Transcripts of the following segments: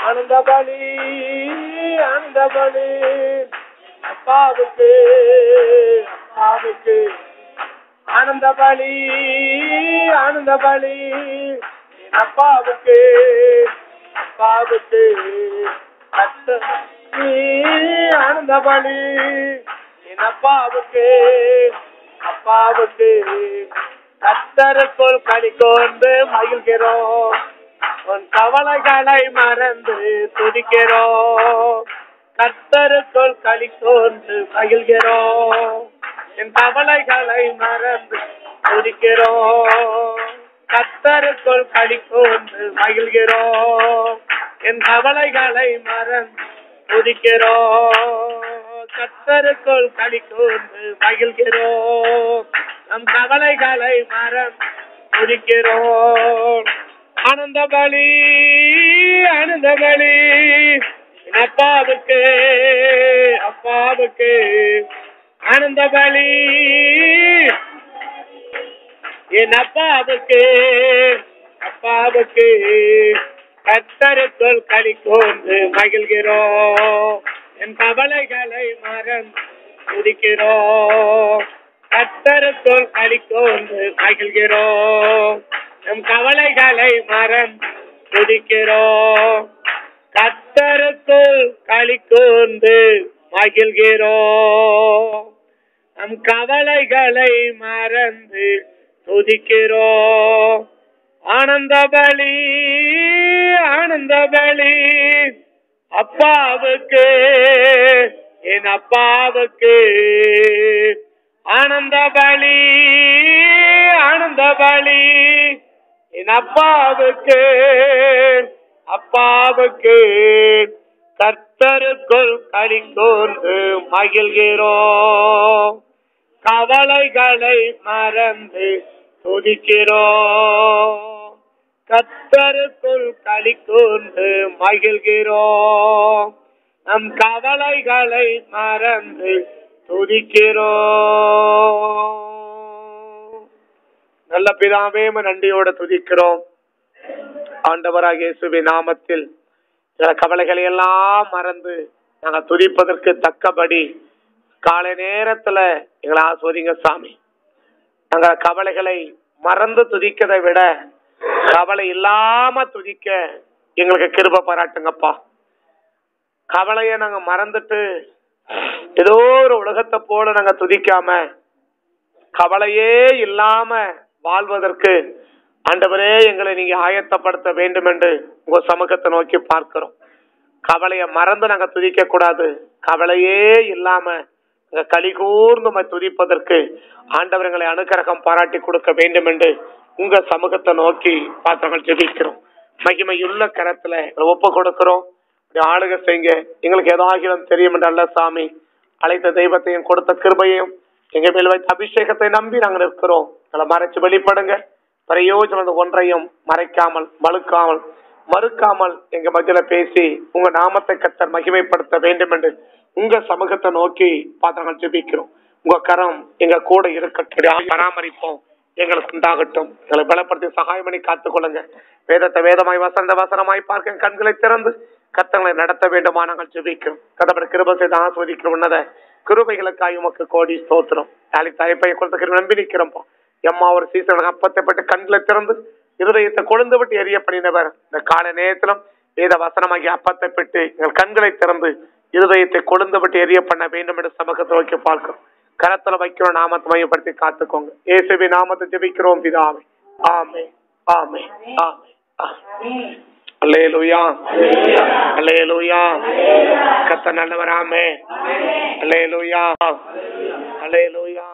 ஆனந்த பலி ஆனந்த பலி அப்பாவுக்கு அப்பாவுக்கு ஆனந்த பலி ஆனந்த பலி என் அப்பாவுக்கு அப்பாவுக்கு கத்த ஆனந்த பலி என் அப்பாவுக்கு அப்பாவுக்கு கத்தருக்குள் களி கொண்டு மகிழ்கிறோம் உன் கவலைகளை மறந்து துடிக்கிறோம் கத்தருக்குள் களி கொண்டு மகிழ்கிறோம் என் கவலைகளை மறந்து துடிக்கிறோம் கத்தருக்குள் களி கொண்டு மகிழ்கிறோம் என் கவலைகளை மறந்து துதிக்கிறோம் கத்தருக்குள் களி கொண்டு மகிழ்கிறோம் நம் கவலைகளை மறந்து துதிக்கிறோம் ஆனந்த பலி ஆனந்த பலி என் அப்பாவுக்கு அப்பாவுக்கு ஆனந்த பலி என் அப்பாவுக்கு அப்பாவுக்கு கத்தருக்குள் களி கொண்டு மகிழ்கிறோம் என் கவலைகளை மறந்து துதிக்கிறோம் கத்தருக்குள் களி கொண்டு மகிழ்கிறோம் நம் கவலைகளை மறந்து துதிக்கிறோம் கத்தருக்குள் களி கொண்டு மகிழ்கிறோம் நம் கவலைகளை மறந்து துதிக்கிறோம் ஆனந்த பலி ஆனந்த பலி அப்பாவுக்கு என் அப்பாவுக்கு ஆனந்த பலி ஆனந்த பலி என் அப்பாவுக்கு அப்பாவுக்கு கர்த்தருக்குள் களி கொண்டு மகிழ்கிறோம் கவலைகளை மறந்து துதிக்கிறோம் கத்தருக்குள் களி கொண்டு மகிழ்கிறோம் நம் கவலைகளை மறந்து துதிக்கிறோம் நல்ல பிதாவே உம்மை நன்றியோட துதிக்கிறோம் ஆண்டவராக இயேசுவின் நாமத்தில் சில கவலைகளை எல்லாம் மறந்து நாங்க துதிப்பதற்கு தக்கபடி காலை நேரத்துல எங்களை ஆஸ்வதிங்க சாமி நாங்க கவலைகளை மறந்து துதிக்கதை விட கவலை இல்லாம துதிக்க எங்களுக்கு கிருப பாராட்டுங்கப்பா கவலைய நாங்க மறந்துட்டு ஏதோ ஒரு உலகத்தை போல நாங்க துதிக்காம கவலையே இல்லாம வாழ்வதற்கு ஆண்டவரே எங்களை நீங்க ஆயத்தப்படுத்த வேண்டும் என்று உங்க சமூகத்தை நோக்கி பார்க்கிறோம் கவலைய மறந்து நாங்க துதிக்க கூடாது கவலையே இல்லாம நாங்க களி கூர்ந்து உம்மை துதிப்பதற்கு ஆண்டவர் எங்களை அனுக்கிரகம் பாராட்டி கொடுக்க வேண்டும் என்று உங்க சமூகத்தை நோக்கி பார்த்தவங்க ஜெபிக்கிறோம் மகிமையுள்ள கரத்துல எங்களை ஒப்பு கொடுக்கிறோம் இப்படி ஆளுக செய்யுங்க எங்களுக்கு ஏதாகிலும் தெரியும் என்று அல்ல சாமி அழைத்த தெய்வத்தையும் கொடுத்த கிருபையும் எங்க மேல் வைத்த அபிஷேகத்தை நம்பி நாங்க நிற்கிறோம் எங்களை மறைச்சு வெளிப்படுங்க பிரயோஜனம் ஒன்றையும் மறைக்காமல் மறுக்காமல் மறுக்காமல் எங்க மத்தியில பேசி உங்க நாமத்தை கத்தர் மகிமைப்படுத்த வேண்டும் என்று உங்க சமூகத்தை நோக்கி பாத்திரங்கள் ஜெபிக்கிறோம் உங்க கரம் எங்க கூட இருக்கட்டும் பராமரிப்போம் எங்களுக்கு உண்டாகட்டும் எங்களை பலப்படுத்தி சகாயம் பண்ணி காத்துக்கொள்ளுங்க வேதத்தை வேதமாய் வசந்த வசனமாய் பார்க்க கண்களை திறந்து கத்தங்களை நடத்த வேண்டுமா நாங்கள் ஜெபிக்கிறோம் கதப்பட கிருப செய்து ஆஸ்வதிக்கிற உன்னத கிருபைகளுக்காய் உமக்கு கோடி ஸ்தோத்திரம் நாளை தலைப்பையை கொடுத்த நம்பி நிக்கிறோம்ப்பா எம்மா ஒரு சீசனுக்கு அப்பத்தை பட்டு கண்களை திறந்து இருதயத்தை கொழுந்து விட்டு எரிய பண்ணினவர் இந்த கால நேரத்திலும் வேத வசனமாகிய அப்பத்தை பெற்று எங்கள் கண்களை திறந்து இருதயத்தை கொழுந்து விட்டு எரிய பண்ண வேண்டும் என்று சமூகத்தை நோக்கி பார்க்கிறோம் கரத்துல வைக்கிறோம் நாமத்தை மையப்படுத்தி காத்துக்கோங்க இயேசுவி நாமத்தை ஜெபிக்கிறோம் பிதாவே ஆமே ஆமே ஆமே அல்லேலூயா அல்லேலூயா கத்த நல்லவராமே அல்லேலூயா அல்லேலூயா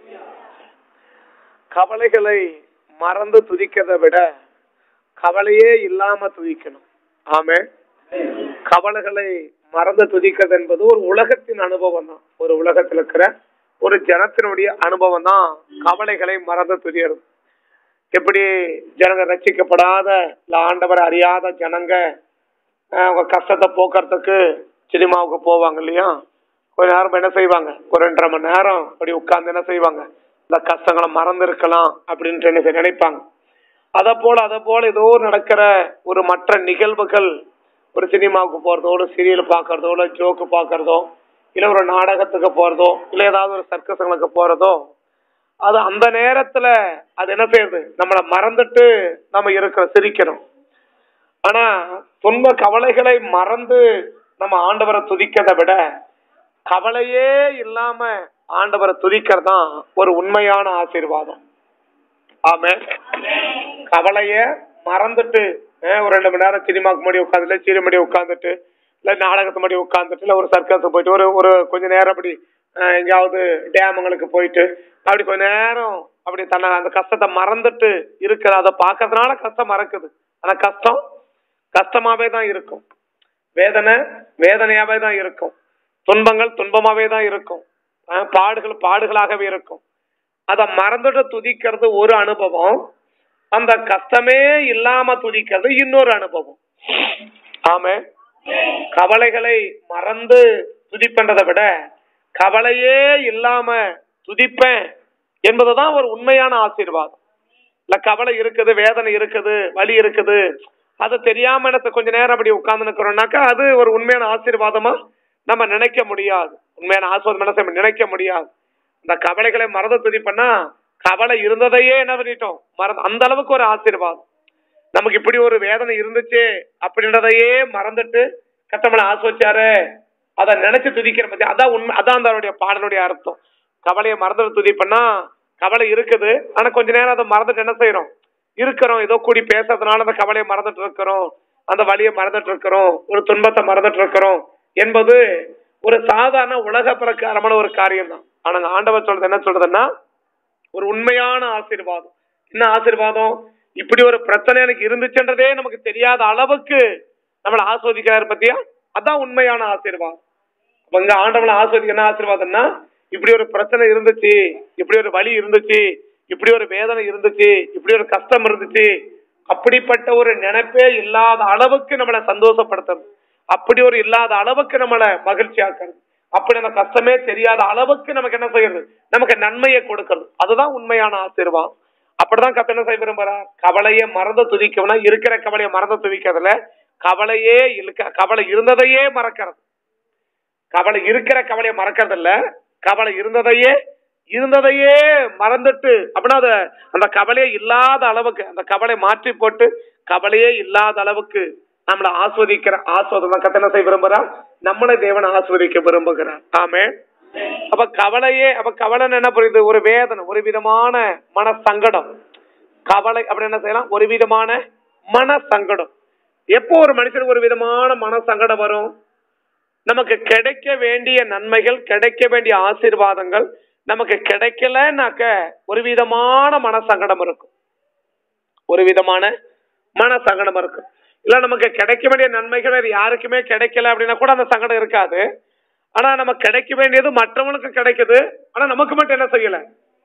கவலைகளை மறந்து துதிக்கிறதை விட கவலையே இல்லாம துதிக்கணும் ஆமே கவலைகளை மறந்து துதிக்கிறது என்பது ஒரு உலகத்தின் அனுபவம் தான் ஒரு உலகத்தில் இருக்கிற ஒரு ஜனத்தினுடைய அனுபவம் தான் கவலைகளை மறந்து துதிக்கிறது எப்படி ஜனங்க ரட்சிக்கப்படாத இல்ல ஆண்டவர் அறியாத ஜனங்க ஆஹ், அவங்க கஷ்டத்தை போக்குறதுக்கு சினிமாவுக்கு போவாங்க இல்லையா கொஞ்ச நேரம் என்ன செய்வாங்க ஒரு ரெண்டரை மணி நேரம் அப்படி உட்கார்ந்து என்ன செய்வாங்க இந்த கஷ்டங்களை மறந்து இருக்கலாம் அப்படின்ட்டு என்ன செய்ய நினைப்பாங்க அத போல அத போல ஏதோ நடக்கிற ஒரு மற்ற நிகழ்வுகள் ஒரு சினிமாவுக்கு போறதோ ஒரு சீரியல் பார்க்கறதோ இல்ல ஜோக்கு பார்க்கறதோ இல்ல ஒரு நாடகத்துக்கு போறதோ இல்ல ஏதாவது ஒரு சர்க்கஸ்களுக்கு போறதோ அது அந்த நேரத்துல அது என்ன செய்யுது நம்மளை மறந்துட்டு நம்ம இருக்கிற சிரிக்கணும் ஆனா துன்ப கவலைகளை மறந்து நம்ம ஆண்டவரை துதிக்கிறதை விட கவலையே இல்லாம ஆண்டவரை துதிக்கிறது தான் ஒரு உண்மையான ஆசீர்வாதம் ஆமே கவலைய மறந்துட்டு அஹ், ஒரு ரெண்டு மணி நேரம் சினிமாக்கு முன்னாடி உட்காந்து இல்ல சீரி முன்னாடி உட்காந்துட்டு இல்ல நாடகத்து முன்னாடி உட்காந்துட்டு இல்ல ஒரு சர்க்கஸ் போயிட்டு ஒரு ஒரு கொஞ்ச நேரம் அப்படி அஹ், எங்கேயாவது டேமுங்களுக்கு போயிட்டு அப்படி கொஞ்ச நேரம் அப்படி தன்னை அந்த கஷ்டத்தை மறந்துட்டு இருக்கிற அதை பார்க்கறதுனால கஷ்டம் மறக்குது ஆனா கஷ்டம் கஷ்டமாவே தான் இருக்கும் வேதனை வேதனையாவே தான் இருக்கும் துன்பங்கள் துன்பமாவே தான் இருக்கும் அஹ், பாடுகள் பாடுகளாகவே இருக்கும் அத மறந்துட்டு துதிக்கிறது ஒரு அனுபவம் அந்த கஷ்டமே இல்லாம துதிக்கிறது இன்னொரு அனுபவம் ஆமே கவலைகளை மறந்து துதிப்பன்றதை விட கவலையே இல்லாம துதிப்பேன் என்பதுதான் ஒரு உண்மையான ஆசீர்வாதம் இல்ல கவலை இருக்குது வேதனை இருக்குது வலி இருக்குது அது தெரியாம எனக்கு கொஞ்ச நேரம் அப்படி உட்கார்ந்து நிக்கிறோம்னாக்கா அது ஒரு உண்மையான ஆசீர்வாதமா நம்ம நினைக்க முடியாது உண்மையான ஆசீர்வாதம் என்ன செய்ய நினைக்க முடியாது இந்த கவலைகளை மறந்து துதிப்பேன்னா கவலை இருந்ததையே என்ன பண்ணிட்டோம் மறந்து அந்த அளவுக்கு ஒரு ஆசீர்வாதம் நமக்கு இப்படி ஒரு வேதனை இருந்துச்சு அப்படின்றதையே மறந்துட்டு கத்தமலை ஆஸ்வச்சாரு அதை நினைச்சு துதிக்கிற பத்தி அதான் உண்மை அதான் அந்த அவருடைய பாடலுடைய அர்த்தம் கவலையை மறந்துட்டு துதிப்பேன்னா கவலை இருக்குது ஆனா கொஞ்ச நேரம் அதை மறந்துட்டு என்ன செய்யறோம் இருக்கிறோம் ஏதோ கூடி பேசுறதுனால அந்த கவலையை மறந்துட்டு இருக்கிறோம் அந்த வலியை மறந்துட்டு இருக்கிறோம் ஒரு துன்பத்தை மறந்துட்டு இருக்கிறோம் என்பது ஒரு சாதாரண உலக பிரகாரமான ஒரு காரியம் தான் ஆனா ஆண்டவர் சொல்றது என்ன சொல்றதுன்னா ஒரு உண்மையான ஆசீர்வாதம் என்ன ஆசீர்வாதம் இப்படி ஒரு பிரச்சனை எனக்கு இருந்துச்சுன்றதே நமக்கு தெரியாத அளவுக்கு நம்மளை ஆஸ்வதிக்கிறாரு பத்தியா அதான் உண்மையான ஆசீர்வாதம் அப்ப இங்க ஆண்டவனை ஆஸ்வதிக்க என்ன ஆசீர்வாதம்னா இப்படி ஒரு பிரச்சனை இருந்துச்சு இப்படி ஒரு வலி இருந்துச்சு இப்படி ஒரு வேதனை இருந்துச்சு இப்படி ஒரு கஷ்டம் இருந்துச்சு அப்படிப்பட்ட ஒரு நினைப்பே இல்லாத அளவுக்கு நம்மளை சந்தோஷப்படுத்துறது அப்படி ஒரு இல்லாத அளவுக்கு நம்மளை மகிழ்ச்சியாக்குறது அப்படி அந்த கஷ்டமே தெரியாத அளவுக்கு நமக்கு என்ன செய்யறது நமக்கு நன்மையை கொடுக்கறது அதுதான் உண்மையான ஆசீர்வாதம் அப்படிதான் கத்த என்ன செய்ய விரும்புறா கவலையை மறந்து துதிக்கணும்னா இருக்கிற கவலையை மறந்து துதிக்கிறதுல கவலையே இருக்க கவலை இருந்ததையே மறக்கிறது கவலை இருக்கிற கவலையை மறக்கிறது இல்ல கவலை இருந்ததையே இருந்ததையே மறந்துட்டு அப்படின்னா அது அந்த கவலையே இல்லாத அளவுக்கு அந்த கவலை மாற்றி போட்டு கவலையே இல்லாத அளவுக்கு நம்மளை ஆஸ்வதிக்கிற ஆஸ்வாதம் கத்தனை செய்ய விரும்புறான் நம்மளை தேவன் ஆஸ்வதிக்க விரும்புகிறான் ஆமே அப்ப கவலையே அப்ப கவலைன்னு என்ன புரியுது ஒரு வேதனை ஒரு விதமான மன சங்கடம் கவலை அப்படி என்ன செய்யலாம் ஒரு விதமான மன சங்கடம் எப்போ ஒரு மனுஷனுக்கு ஒரு விதமான மன சங்கடம் வரும் நமக்கு கிடைக்க வேண்டிய நன்மைகள் கிடைக்க வேண்டிய ஆசீர்வாதங்கள் நமக்கு கிடைக்கலனாக்க ஒரு விதமான மன சங்கடம் இருக்கும் ஒரு விதமான மன சங்கடம் இருக்கும் இல்ல நமக்கு கிடைக்க வேண்டிய நன்மைகள் வேற யாருக்குமே கிடைக்கல அப்படின்னா கூட அந்த சங்கடம் இருக்காது ஆனா நமக்கு கிடைக்க வேண்டியது மற்றவனுக்கு கிடைக்குது ஆனா நமக்கு மட்டும் என்ன செய்யல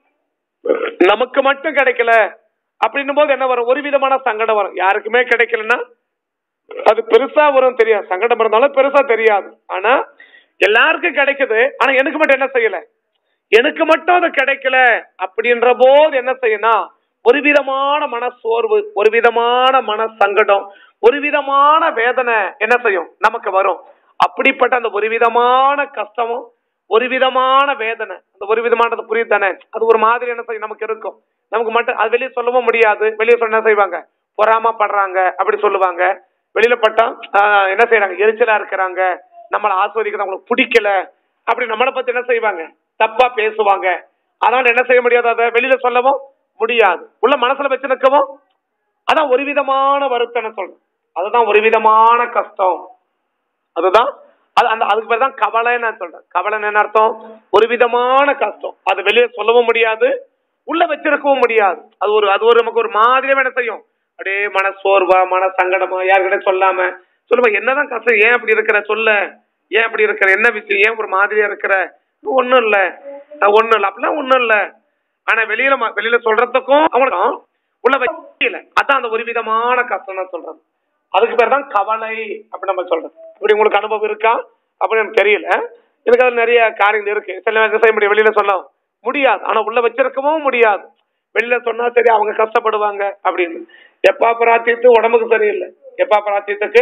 நமக்கு மட்டும் கிடைக்கல அப்படின்னும் போது என்ன வரும் ஒரு விதமான சங்கடம் வரும் யாருக்குமே கிடைக்கலன்னா அது பெருசா வரும் தெரியாது சங்கடம் இருந்தாலும் பெருசா தெரியாது ஆனா எல்லாருக்கும் கிடைக்குது ஆனா எனக்கு மட்டும் என்ன செய்யல எனக்கு மட்டும் அது கிடைக்கல அப்படின்ற போது என்ன செய்யணும் ஒரு விதமான மன சோர்வு ஒரு விதமான மன சங்கடம் ஒரு விதமான வேதனை என்ன செய்யும் நமக்கு வரும் அப்படிப்பட்ட அந்த ஒரு விதமான கஷ்டமும் ஒரு விதமான வேதனை அந்த ஒரு விதமானது புரியுது தானே அது ஒரு மாதிரி என்ன செய்யும் நமக்கு இருக்கும் நமக்கு மட்டும் அது வெளியே சொல்லவும் முடியாது வெளியே சொல்ல என்ன செய்வாங்க பொறாமப்படுறாங்க அப்படி சொல்லுவாங்க வெளியில பட்டா ஆஹ், என்ன செய்யறாங்க எரிச்சலா இருக்கிறாங்க நம்மளை ஆஸ்வதிக்கிறது அவங்களுக்கு பிடிக்கல அப்படி நம்மளை பத்தி என்ன செய்வாங்க தப்பா பேசுவாங்க அதனால என்ன செய்ய முடியாது அதை வெளியில சொல்லவும் முடியாது உள்ள மனசுல வச்சு நிற்கவும் அதான் ஒரு விதமான வருத்தம் சொல்றேன் அதுதான் ஒரு விதமான கஷ்டம் அதுதான் அது அந்த அதுக்கு பேர் தான் கவலைன்னு நான் சொல்றேன் கவலைன்னு என்ன அர்த்தம் ஒரு விதமான கஷ்டம் அது வெளியே சொல்லவும் முடியாது உள்ள வச்சிருக்கவும் முடியாது அது ஒரு அது ஒரு நமக்கு ஒரு மாதிரியா என்ன செய்யும் அப்படியே மன சோர்வா மன சங்கடமா யாருக்கிட்ட சொல்லாம சொல்லுமா என்னதான் கஷ்டம் ஏன் அப்படி இருக்கிற சொல்ல ஏன் அப்படி இருக்கிற என்ன விஷயம் ஏன் ஒரு மாதிரியா இருக்கிற ஒண்ணும் இல்ல நான் ஒண்ணும் இல்ல அப்படிலாம் ஒண்ணும் இல்ல ஆனா வெளியில ம- வெளியில சொல்றதுக்கும் அவனுக்கும் உள்ள வைக்கல அதான் அந்த ஒரு விதமான கஷ்டம் நான் சொல்றது அதுக்கு பேர் தான் கவலை அப்படி நம்ம சொல்றது இப்படி உங்களுக்கு அனுபவம் இருக்கா அப்படின்னு எனக்கு தெரியல எனக்கு அதுல நிறைய காரியங்கள் இருக்கு சில நேரம் செய்ய முடியும் வெளியில சொல்ல முடியாது ஆனா உள்ள வச்சிருக்கவும் முடியாது வெளியில சொன்னா சரி அவங்க கஷ்டப்படுவாங்க அப்படின்னு எப்பா பிரார்த்தித்து உடம்புக்கு சரியில்லை எப்பா பிரார்த்தித்துக்கு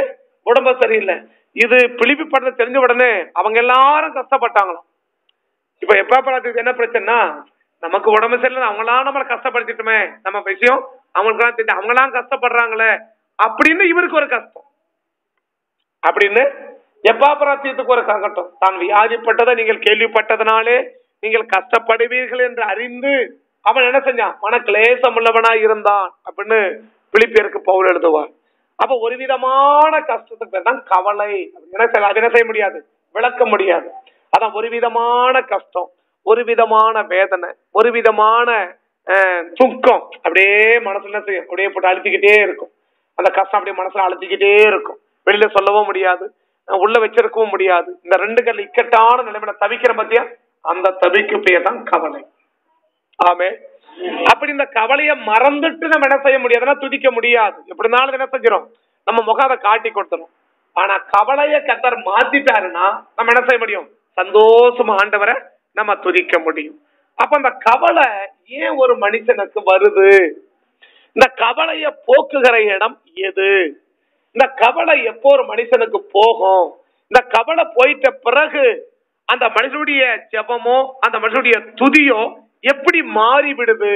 உடம்பு சரியில்லை இது பிலிப்பி படத்தை தெரிஞ்ச உடனே அவங்க எல்லாரும் கஷ்டப்பட்டாங்களாம் இப்ப எப்ப படத்துக்கு என்ன பிரச்சனைனா நமக்கு உடம்பு சரியில்லை அவங்களாம் நம்மளை கஷ்டப்படுத்திட்டுமே நம்ம விஷயம் அவங்களுக்கெல்லாம் தெரியும் அவங்களாம் கஷ்டப்படுறாங்களே அப்படின்னு இவருக்கு ஒரு கஷ்டம் அப்படின்னு எப்பாபராத்தியத்துக்கு ஒரு சங்கட்டம் தான் வியாதிப்பட்டதை நீங்கள் கேள்விப்பட்டதனாலே நீங்கள் கஷ்டப்படுவீர்கள் என்று அறிந்து அவன் என்ன செஞ்சான் மன கிளேசம் உள்ளவனா இருந்தான் அப்படின்னு பிலிப்பியருக்கு பவுல் எழுதுவார் அப்ப ஒரு விதமான கஷ்டத்துக்கு பேர் தான் கவலை என்ன செய்ய அது என்ன செய்ய முடியாது விளக்க முடியாது அதான் ஒரு விதமான கஷ்டம் ஒரு விதமான வேதனை ஒரு விதமான அஹ், துக்கம் அப்படியே மனசுல என்ன செய்யும் அப்படியே போட்டு அழுத்திக்கிட்டே இருக்கும் அந்த கஷ்டம் அப்படியே மனசுல அழுத்திக்கிட்டே இருக்கும் வெளியில சொல்லவும் முடியாது அஹ், உள்ள வச்சிருக்கவும் முடியாது இந்த ரெண்டு கல் இக்கட்டான நிலைமையில தவிக்கிற பத்தியா அந்த தவிக்கு பேர் தான் கவலை ஆமே அப்படி இந்த கவலையை மறந்துட்டு நம்ம என்ன செய்ய முடியாதுன்னா துதிக்க முடியாது எப்படி இருந்தாலும் என்ன செஞ்சிடும் நம்ம முகம் அதை காட்டி கொடுத்துரும் ஆனா கவலைய கத்தர் மாத்திட்டாருன்னா நம்ம என்ன செய்ய முடியும் சந்தோஷமா ஆண்டவரை நம்ம துதிக்க முடியும் அப்ப அந்த கவலை ஏன் ஒரு மனுஷனுக்கு வருது இந்த கவலைய போக்குகிற இடம் எது இந்த கவலை எப்போ ஒரு மனுஷனுக்கு போகும் இந்த கவலை போயிட்ட பிறகு அந்த மனுஷனுடைய ஜெபமோ அந்த மனுஷனுடைய துதியோ எப்படி மாறி விடுது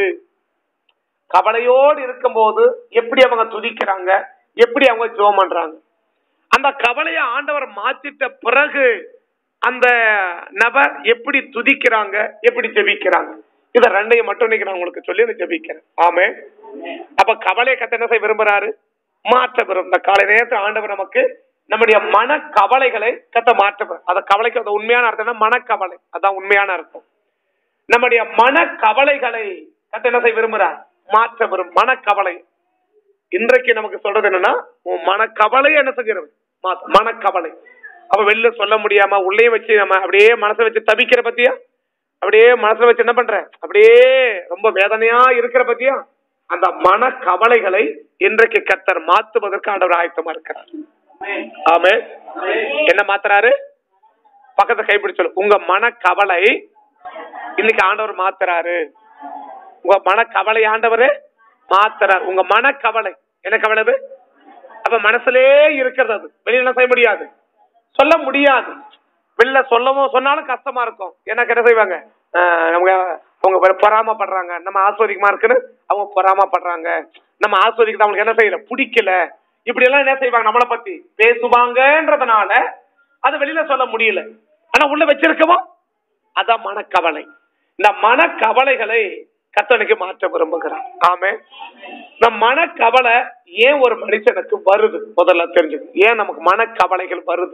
கவலையோடு இருக்கும்போது எப்படி அவங்க துதிக்கிறாங்க எப்படி அவங்க ஜெபம் பண்றாங்க அந்த கவலையை ஆண்டவர் மாத்திட்ட பிறகு அந்த நபர் எப்படி துதிக்கிறாங்க எப்படி ஜெபிக்கிறாங்க இத ரெண்டையும் மட்டும் இன்னைக்கு நான் உங்களுக்கு சொல்லி நான் ஜெபிக்கிறேன் ஆமே அப்ப கவலையை கத்த என்ன செய்ய விரும்புறாரு மாற்ற விரும்பும் இந்த காலை நேரத்தில் ஆண்டவர் நமக்கு நம்முடைய மன கவலைகளை கத்த மாற்ற விரும்- அந்த கவலைக்கு அந்த உண்மையான அர்த்தம் என்ன? மனக்கவலை அதான் உண்மையான அர்த்தம் நம்முடைய மன கவலைகளை கத்த என்ன செய்ய விரும்புறார் மாற்ற விரும் மனக்கவலை இன்றைக்கு நமக்கு சொல்றது என்னன்னா உன் மனக்கவலை என்ன செஞ்சிடும் மனக்கவலை அப்ப வெளில சொல்ல முடியாம உள்ளே வச்சு நம்ம அப்படியே மனசை வச்சு தவிக்கிற பத்தியா அப்படியே மனசுல வச்சு என்ன பண்ற அப்படியே ரொம்ப வேதனையா இருக்கிற பத்தியா அந்த மன கவலைகளை இன்றைக்கு கத்தர் மாத்துவதற்கு ஆண்டவர் ஆயத்தமா இருக்கிறார் ஆமே என்ன மாத்துறாரு பக்கத்தை கைப்பிடிச்சு சொல்லு உங்க மன கவலை இன்னைக்கு ஆண்டவர் மாத்துறாரு உங்க மன கவலை ஆண்டவர் மாத்துறாரு உங்க மன கவலை என்ன கவலை அது அப்ப மனசுலே இருக்கிறது அது வெளியில என்ன செய்ய முடியாது சொல்ல முடியாது வெளில சொல்லவும் சொன்னாலும் கஷ்டமா இருக்கும் எனக்கு என்ன செய்வாங்க ஆஹ் அவங்க அவங்க வெறும் பொறாமப்படுறாங்க நம்ம ஆஸ்வதிக்குமா இருக்குன்னு அவங்க பொறாமப்படுறாங்க நம்ம ஆஸ்வதிக்கிறது அவங்களுக்கு என்ன செய்யல பிடிக்கல இப்படி எல்லாம் என்ன செய்வாங்க நம்மளை பத்தி பேசுவாங்கன்றதுனால அது வெளியில சொல்ல முடியல ஆனா உள்ள வச்சிருக்கவோ அதான் மனக்கவலை இந்த மனக்கவலைகளை கத்தனுக்கு மாற்ற விரும்புகிறான் ஆமே இந்த மனக்கவலை ஏன் ஒரு மனுஷனுக்கு வருது முதல்ல தெரிஞ்சுக்கணும் ஏன் நமக்கு மனக்கவலைகள் வருது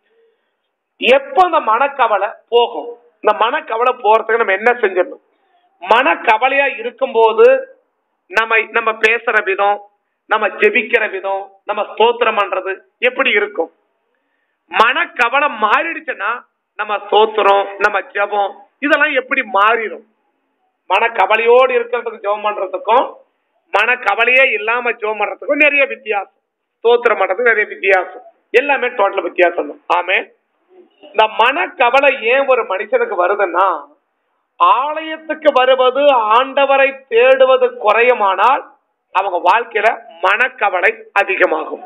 எப்போ இந்த மனக்கவலை போகும் இந்த மனக்கவலை போறதுக்கு நம்ம என்ன செஞ்சிடணும் மனக்கவலையா இருக்கும்போது நம்ம நம்ம பேசுற விதம் நம்ம ஜெபிக்கிற விதம் நம்ம ஸ்தோத்திரம் பண்றது எப்படி இருக்கும் மனக்கவலை மாறிடுச்சுன்னா நம்ம ஸ்தோத்திரம் நம்ம ஜெபம் இதெல்லாம் எப்படி மாறிடும் மனக்கவலையோடு இருக்கிறதுக்கு ஜெபம் பண்றதுக்கும் மனக்கவலையே இல்லாம ஜெபம் பண்றதுக்கும் நிறைய வித்தியாசம் ஸ்தோத்திரம் பண்றதுக்கு நிறைய வித்தியாசம் எல்லாமே டோட்டல் வித்தியாசம் தான் ஆமே இந்த மனக்கவலை ஏன் ஒரு மனுஷனுக்கு வருதுன்னா ஆலயத்துக்கு வருவது ஆண்டவரை தேடுவது குறையுமானால் அவங்க வாழ்க்கையில மனக்கவலை அதிகமாகும்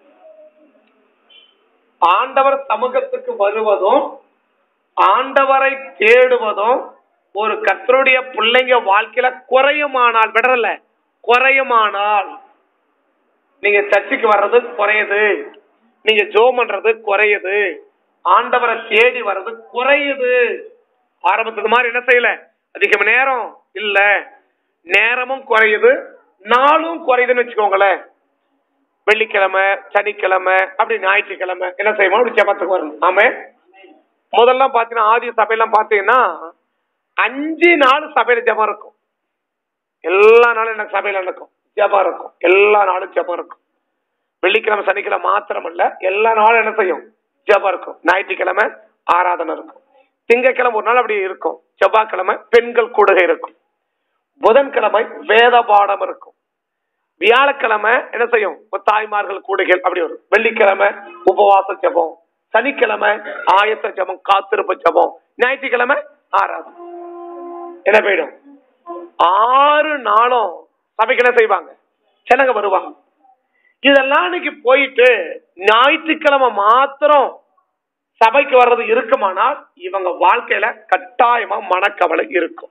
ஆண்டவர் சமூகத்துக்கு வருவதும் ஆண்டவரை தேடுவதும் ஒரு கர்த்தருடைய பிள்ளைங்க வாழ்க்கையில குறையுமானால் விடறல குறையுமானால் நீங்க சர்ச்சுக்கு வர்றது குறையுது நீங்க ஜோம் பண்றது குறையுது ஆண்டவரை தேடி வர்றது குறையுது ஆரம்பத்துக்கு மாதிரி என்ன செய்யல அதிக நேரம் இல்ல நேரமும் குறையுது நாளும் குறையுதுன்னு வச்சுக்கோங்களேன் வெள்ளிக்கிழமை சனிக்கிழமை அப்படி ஞாயிற்றுக்கிழமை என்ன செய்வோம் அப்படி ஜெபத்துக்கு வரணும் ஆமே முதல்ல பாத்தீங்கன்னா ஆதி சபையெல்லாம் பாத்தீங்கன்னா அஞ்சு நாள் சபையில ஜெபம் இருக்கும் எல்லா நாளும் எனக்கு சபையில நடக்கும் ஜெபம் இருக்கும் எல்லா நாளும் ஜெபம் இருக்கும் வெள்ளிக்கிழமை சனிக்கிழமை மாத்திரம் இல்ல எல்லா நாளும் என்ன செய்யும் ஜெபம் இருக்கும் ஞாயிற்றுக்கிழமை ஆராதனை இருக்கும் திங்கட்கிழமை ஒரு நாள் அப்படி இருக்கும் செவ்வாய்க்கிழமை பெண்கள் கூடுகை இருக்கும் புதன்கிழமை வேத பாடம் இருக்கும் வியாழக்கிழமை என்ன செய்யும் இப்ப தாய்மார்கள் கூடுகள் அப்படி வரும் வெள்ளிக்கிழமை உபவாச ஜெபம் சனிக்கிழமை ஆயத்த ஜெபம் காத்திருப்பு ஜெபம் ஞாயிற்றுக்கிழமை ஆராதனை என்ன போயிடும் ஆறு நாளும் சபைக்கு என்ன செய்வாங்க ஜனங்க வருவாங்க இதெல்லாம் இன்னைக்கு போயிட்டு ஞாயிற்றுக்கிழமை மாத்திரம் சபைக்கு வர்றது இருக்குமானால் இவங்க வாழ்க்கையில கட்டாயமா மனக்கவலை இருக்கும்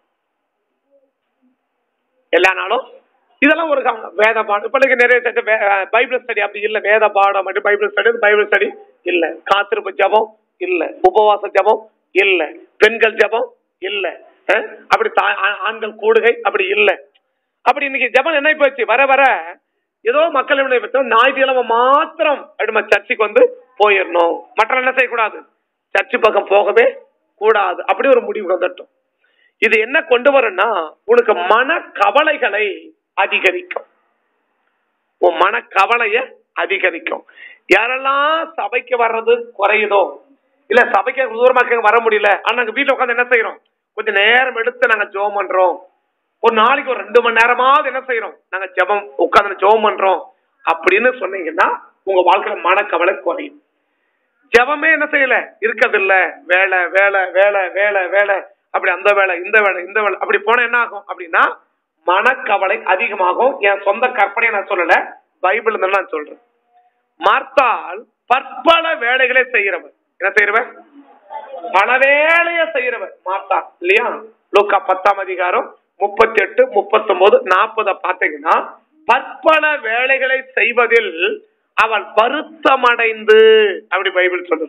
எல்லா நாளும் இதெல்லாம் ஒரு கவனம். வேத பாடம் இப்ப நீங்க நிறைய சட்ட வே- அஹ் பைபிள் ஸ்டடி அப்படி இல்ல வேத பாடம் மட்டும் பைபிள் ஸ்டடி பைபிள் ஸ்டடி இல்ல காத்திருப்பு ஜபம் இல்ல உபவாச ஜபம் இல்ல பெண்கள் ஜபம் இல்ல அஹ் அப்படி தா- ஆ- ஆண்கள் கூடுகை அப்படி இல்ல அப்படி இன்னைக்கு ஜபம் என்ன போச்சு வர வர ஏதோ மக்கள் என்ன பத்தி ஞாயிற்றுக்கிழமை மாத்திரம் அப்படி நம்ம சர்ச்சுக்கு வந்து போயிடணும் மற்ற என்ன செய்யக்கூடாது சர்ச்சு பக்கம் போகவே கூடாது அப்படி ஒரு முடிவு வந்துட்டோம் இது என்ன கொண்டு வரும்னா உனக்கு மன கவலைகளை அதிகரிக்கும் உன் மன கவலைய அதிகரிக்கும் யாரெல்லாம் சபைக்கு வர்றது குறையுதோ இல்ல சபைக்கு தூரமாக வர முடியல ஆனா நாங்க வீட்டுல உட்காந்து என்ன செய்யறோம் கொஞ்சம் நேரம் எடுத்து நாங்க ஜெபம் பண்றோம் ஒரு நாளைக்கு ஒரு ரெண்டு மணி நேரமாவது என்ன செய்யறோம் நாங்க ஜெபம் உட்காந்து ஜெபம் பண்றோம் அப்படின்னு சொன்னீங்கன்னா உங்க வாழ்க்கையில மனக்கவலை குறையும் ஜெபமே என்ன செய்யல இருக்கிறது இல்ல வேலை வேலை வேலை வேலை வேலை அப்படி அந்த வேலை இந்த வேலை இந்த வேலை அப்படி போனா என்ன ஆகும் அப்படின்னா மனக்கவலை அதிகமாகும் என் சொந்த கற்பனையை நான் சொல்லல பைபிள் நான் சொல்றேன் மார்த்தால் பற்பல வேலைகளை செய்கிறவர் என்ன செய்யறவர் பல வேலையை செய்யறவர் மார்த்தா இல்லையா லூக்கா பத்தாம் அதிகாரம் முப்பத்தி எட்டு முப்பத்தி ஒன்பது நாற்பத பாத்தீங்கன்னா பற்பல வேலைகளை செய்வதில் அவள் வருத்தமடைந்து அப்படி பைபிள் சொல்லுது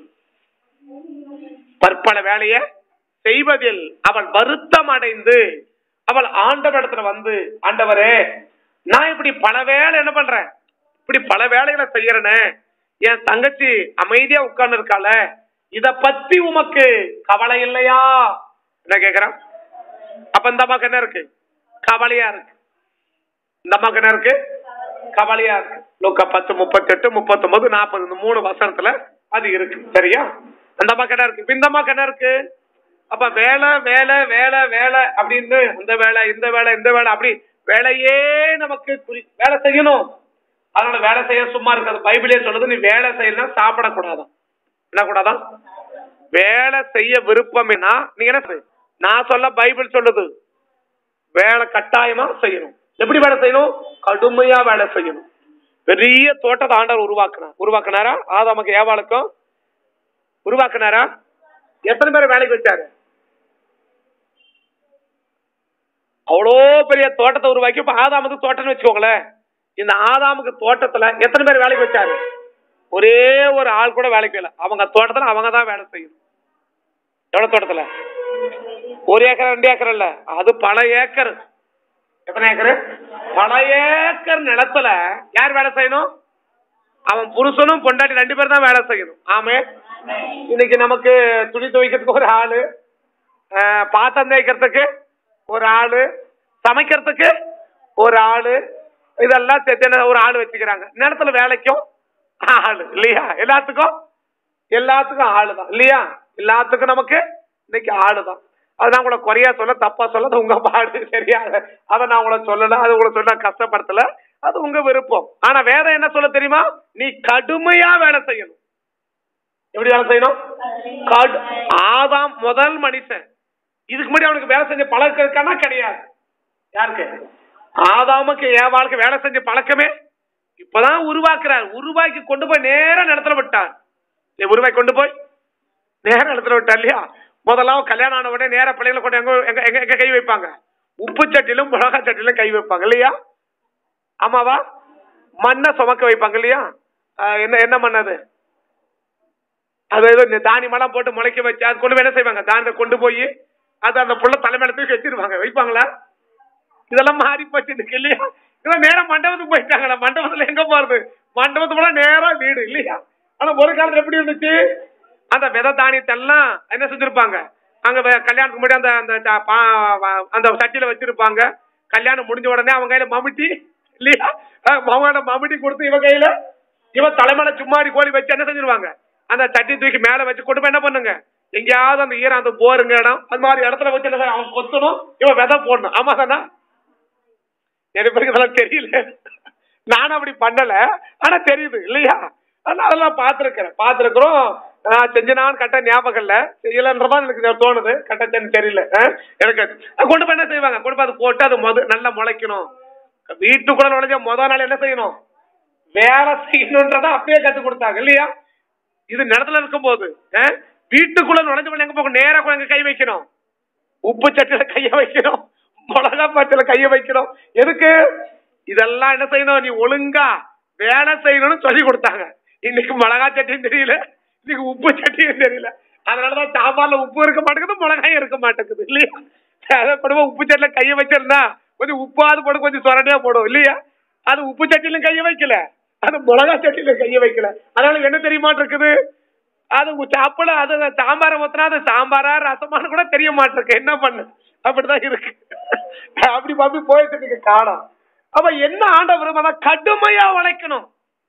பற்பல வேலையை செய்வதில் அவள் வருத்தம் அடைந்து அவள் ஆண்டவரிடத்துல வந்து ஆண்டவரே நான் இப்படி பல வேலை என்ன பண்றேன் இப்படி பல வேலைகளை செய்யறேனே என் தங்கச்சி அமைதியா உட்கார்ந்து இருக்காள இத பத்தி உமக்கு கவலை இல்லையா என்ன கேக்குறான் அப்ப இந்த அம்மாக்கு என்ன இருக்கு கவலையா இருக்கு இந்த அம்மாக்கு என்ன இருக்கு கவலையா இருக்கு லூக்கா பத்து முப்பத்தி எட்டு முப்பத்தொன்பது நாற்பது இந்த மூணு வசனத்துல அது இருக்கு சரியா அந்த அம்மாக்கு என்ன இருக்கு இப்ப இந்த அம்மாக்கு என்ன இருக்கு அப்ப வேலை வேலை வேலை வேலை அப்படின்னு இந்த வேலை இந்த வேலை இந்த வேலை அப்படி வேலையே நமக்கு குறி வேலை செய்யணும் அதனால வேலை செய்ய சும்மா இருக்காது பைபிளே சொல்லுது நீ வேலை செய்யலாம் சாப்பிடக்கூடாதான் என்ன கூடாதான் வேலை செய்ய விருப்பம்னா நீ என்ன செய் நான் சொல்ல பைபிள் சொல்லுது வேலை கட்டாயமா செய்யணும் எப்படி வேலை செய்யணும் கடுமையா வேலை செய்யணும் பெரிய தோட்டத்தை ஆண்டவர் உருவாக்குனார் உருவாக்குனாரா ஆதாமுக்கு ஏவாளுக்கும் உருவாக்குனாரா எத்தனை பேர் வேலைக்கு வச்சாரு அவ்வளோ பெரிய தோட்டத்தை உருவாக்கி இப்ப ஆதாமுக்கு தோட்டம்னு வச்சுக்கோங்களேன் இந்த ஆதாமுக்கு தோட்டத்துல எத்தனை பேர் வேலைக்கு வச்சாரு ஒரே ஒரு ஆள் கூட வேலைக்கு இல்லை அவங்க தோட்டத்துல அவங்க தான் வேலை செய்யணும் எவ்வளவு தோட்டத்துல ஒரு ஏக்கர் ரெண்டு ஏக்கர் இல்ல அது பல ஏக்கர் எத்தனை ஏக்கர் பல ஏக்கர் நிலத்துல யார் வேலை செய்யணும் அவன் புருஷனும் பொண்டாட்டி ரெண்டு பேரும் தான் வேலை செய்யணும் ஆமே இன்னைக்கு நமக்கு துணி துவைக்கிறதுக்கு ஒரு ஆளு அஹ், பாத்திரம் தேய்க்கிறதுக்கு ஒரு ஆளு சமைக்கிறதுக்கு ஒரு ஆளு இதெல்லாம் சேர்த்து என்ன ஒரு ஆளு வச்சுக்கிறாங்க நேரத்துல வேலைக்கும் ஆளு இல்லையா எல்லாத்துக்கும் எல்லாத்துக்கும் ஆளு தான் இல்லையா எல்லாத்துக்கும் நமக்கு இன்னைக்கு ஆளு தான் அது நான் உங்களை குறையா சொல்ல தப்பா சொல்ல அது உங்க பாடு சரியா அதை நான் உங்களை சொல்லல அது உங்களை சொல்ல கஷ்டப்படுத்தல அது உங்க விருப்பம் ஆனா வேதம் என்ன சொல்ல தெரியுமா நீ கடுமையா வேலை செய்யணும் எப்படி வேலை செய்யணும் கடு ஆதாம் முதல் மனுஷன் இதுக்கு முன்னாடி அவனுக்கு வேலை செஞ்ச பழக்கம் இருக்கானா கிடையாது யாருக்கு ஆதாமுக்கு ஏவாளுக்கு வேலை செஞ்ச பழக்கமே இப்பதான் உருவாக்குறார் உருவாக்கி கொண்டு போய் நேரா நிலத்துல விட்டார் இல்லையா, உருவாக்கி கொண்டு போய் நேரா நிலத்துல விட்டார் இல்லையா முதல்லாம் கல்யாணம் ஆன உடனே நேரா பிள்ளைகளை கொண்டு எங்க எங்க எங்க எங்க கை வைப்பாங்க உப்பு சட்டிலும் மிளகா சட்டிலும் கை வைப்பாங்க இல்லையா ஆமாவா மண்ணை சுமக்க வைப்பாங்க இல்லையா ஆஹ் என்ன என்ன மண் அது அது ஏதோ இந்த தானியமெல்லாம் போட்டு முளைக்க வச்சு அது கொண்டு போய் என்ன செய்வாங்க தானியத்தை கொண்டு போய் அது அந்த புள்ள தலைமையில தூக்கி வச்சிருவாங்க வைப்பாங்களா இதெல்லாம் மாறி போச்சு இன்னைக்கு இல்லையா இதெல்லாம் நேரம் மண்டபத்துக்கு போயிட்டாங்களா மண்டபத்துல எங்க போறது மண்டபத்து போல நேரா வீடு இல்லையா ஆனா ஒரு காலத்துல எப்படி இருந்துச்சு அந்த விதை தானியத்தை எல்லாம் என்ன செஞ்சிருப்பாங்க அங்க வே- கல்யாணத்துக்கு முன்னாடி அந்த அந்த ச- பா- வ- அந்த சட்டியில வச்சிருப்பாங்க கல்யாணம் முடிஞ்ச உடனே அவங்க கையில மம்முட்டி இல்லையா அஹ் அவங்களோட மம்முட்டி கொடுத்து இவன் கையில இவன் தலைமையில சும்மாடி கோழி வச்சு என்ன செஞ்சிருவாங்க அந்த சட்டி தூக்கி மேல வச்சு கொண்டு போய் என்ன பண்ணுங்க எங்கேயாவது அந்த ஈரம் அந்த போருங்க இடம் அந்த மாதிரி இடத்துல வச்சு என்ன செய்ய- அவன் கொத்தணும் இவன் விதை போடணும் ஆமா தானே நிறைய பேருக்கு இதெல்லாம் தெரியல நானும் அப்படி பண்ணல ஆனா தெரியுது இல்லையா ஆனா அதெல்லாம் பார்த்துருக்கிறேன் பார்த்துருக்குறோம் நான் செஞ்சனான்னு கட்ட ஞாபகம் இல்ல செய்யலன்றதான் எனக்கு தோணுது கட்ட செஞ்சு தெரியல அஹ் எனக்கு அது கொண்டு போய் என்ன செய்வாங்க கொண்டு போய் அது போட்டு அது மொத நல்லா முளைக்கணும் வீட்டுக்குள்ள நுழைஞ்ச முத நாள் என்ன செய்யணும் வேலை செய்யணுன்றத அப்பயே கத்து கொடுத்தாங்க இல்லையா இது நிலத்துல இருக்கும்போது அஹ், வீட்டுக்குள்ள நுழைஞ்ச உடனே எங்க போகும் நேரா கொண்டு எங்க கை வைக்கணும் உப்பு சட்டியில கைய வைக்கணும் மிளகா பாட்டில கைய வைக்கணும் எதுக்கு இதெல்லாம் என்ன செய்யணும் நீ ஒழுங்கா வேலை செய்யணும்னு சொல்லி கொடுத்தாங்க இன்னைக்கு மிளகா சட்டியும் தெரியல இன்னைக்கு உப்பு சட்டியும் தெரியல அதனாலதான் சாம்பார்ல உப்பு இருக்க மாட்டேங்குது மிளகாயும் இருக்க மாட்டேங்குது இல்லையா தேவைப்படுவோம் உப்பு சட்டில கைய வச்சிருந்தா கொஞ்சம் உப்பாவது போடும் கொஞ்சம் சொரண்டியா போடும் இல்லையா அது உப்பு சட்டியிலும் கைய வைக்கல அது மிளகா சட்டியில கைய வைக்கல அதனால என்ன தெரியுமா இருக்குது அது உ- சாப்பிட அது சாம்பாரை ஊத்தினா அது சாம்பாரா ரசமானு கூட தெரிய மாட்டிருக்கு என்ன பண்ணு அப்படிதான் இருக்கு அப்படி அப்படி போயிட்டு இருக்கு காலம் அப்ப என்ன ஆண்டவர் கடுமையா உழைக்கணும்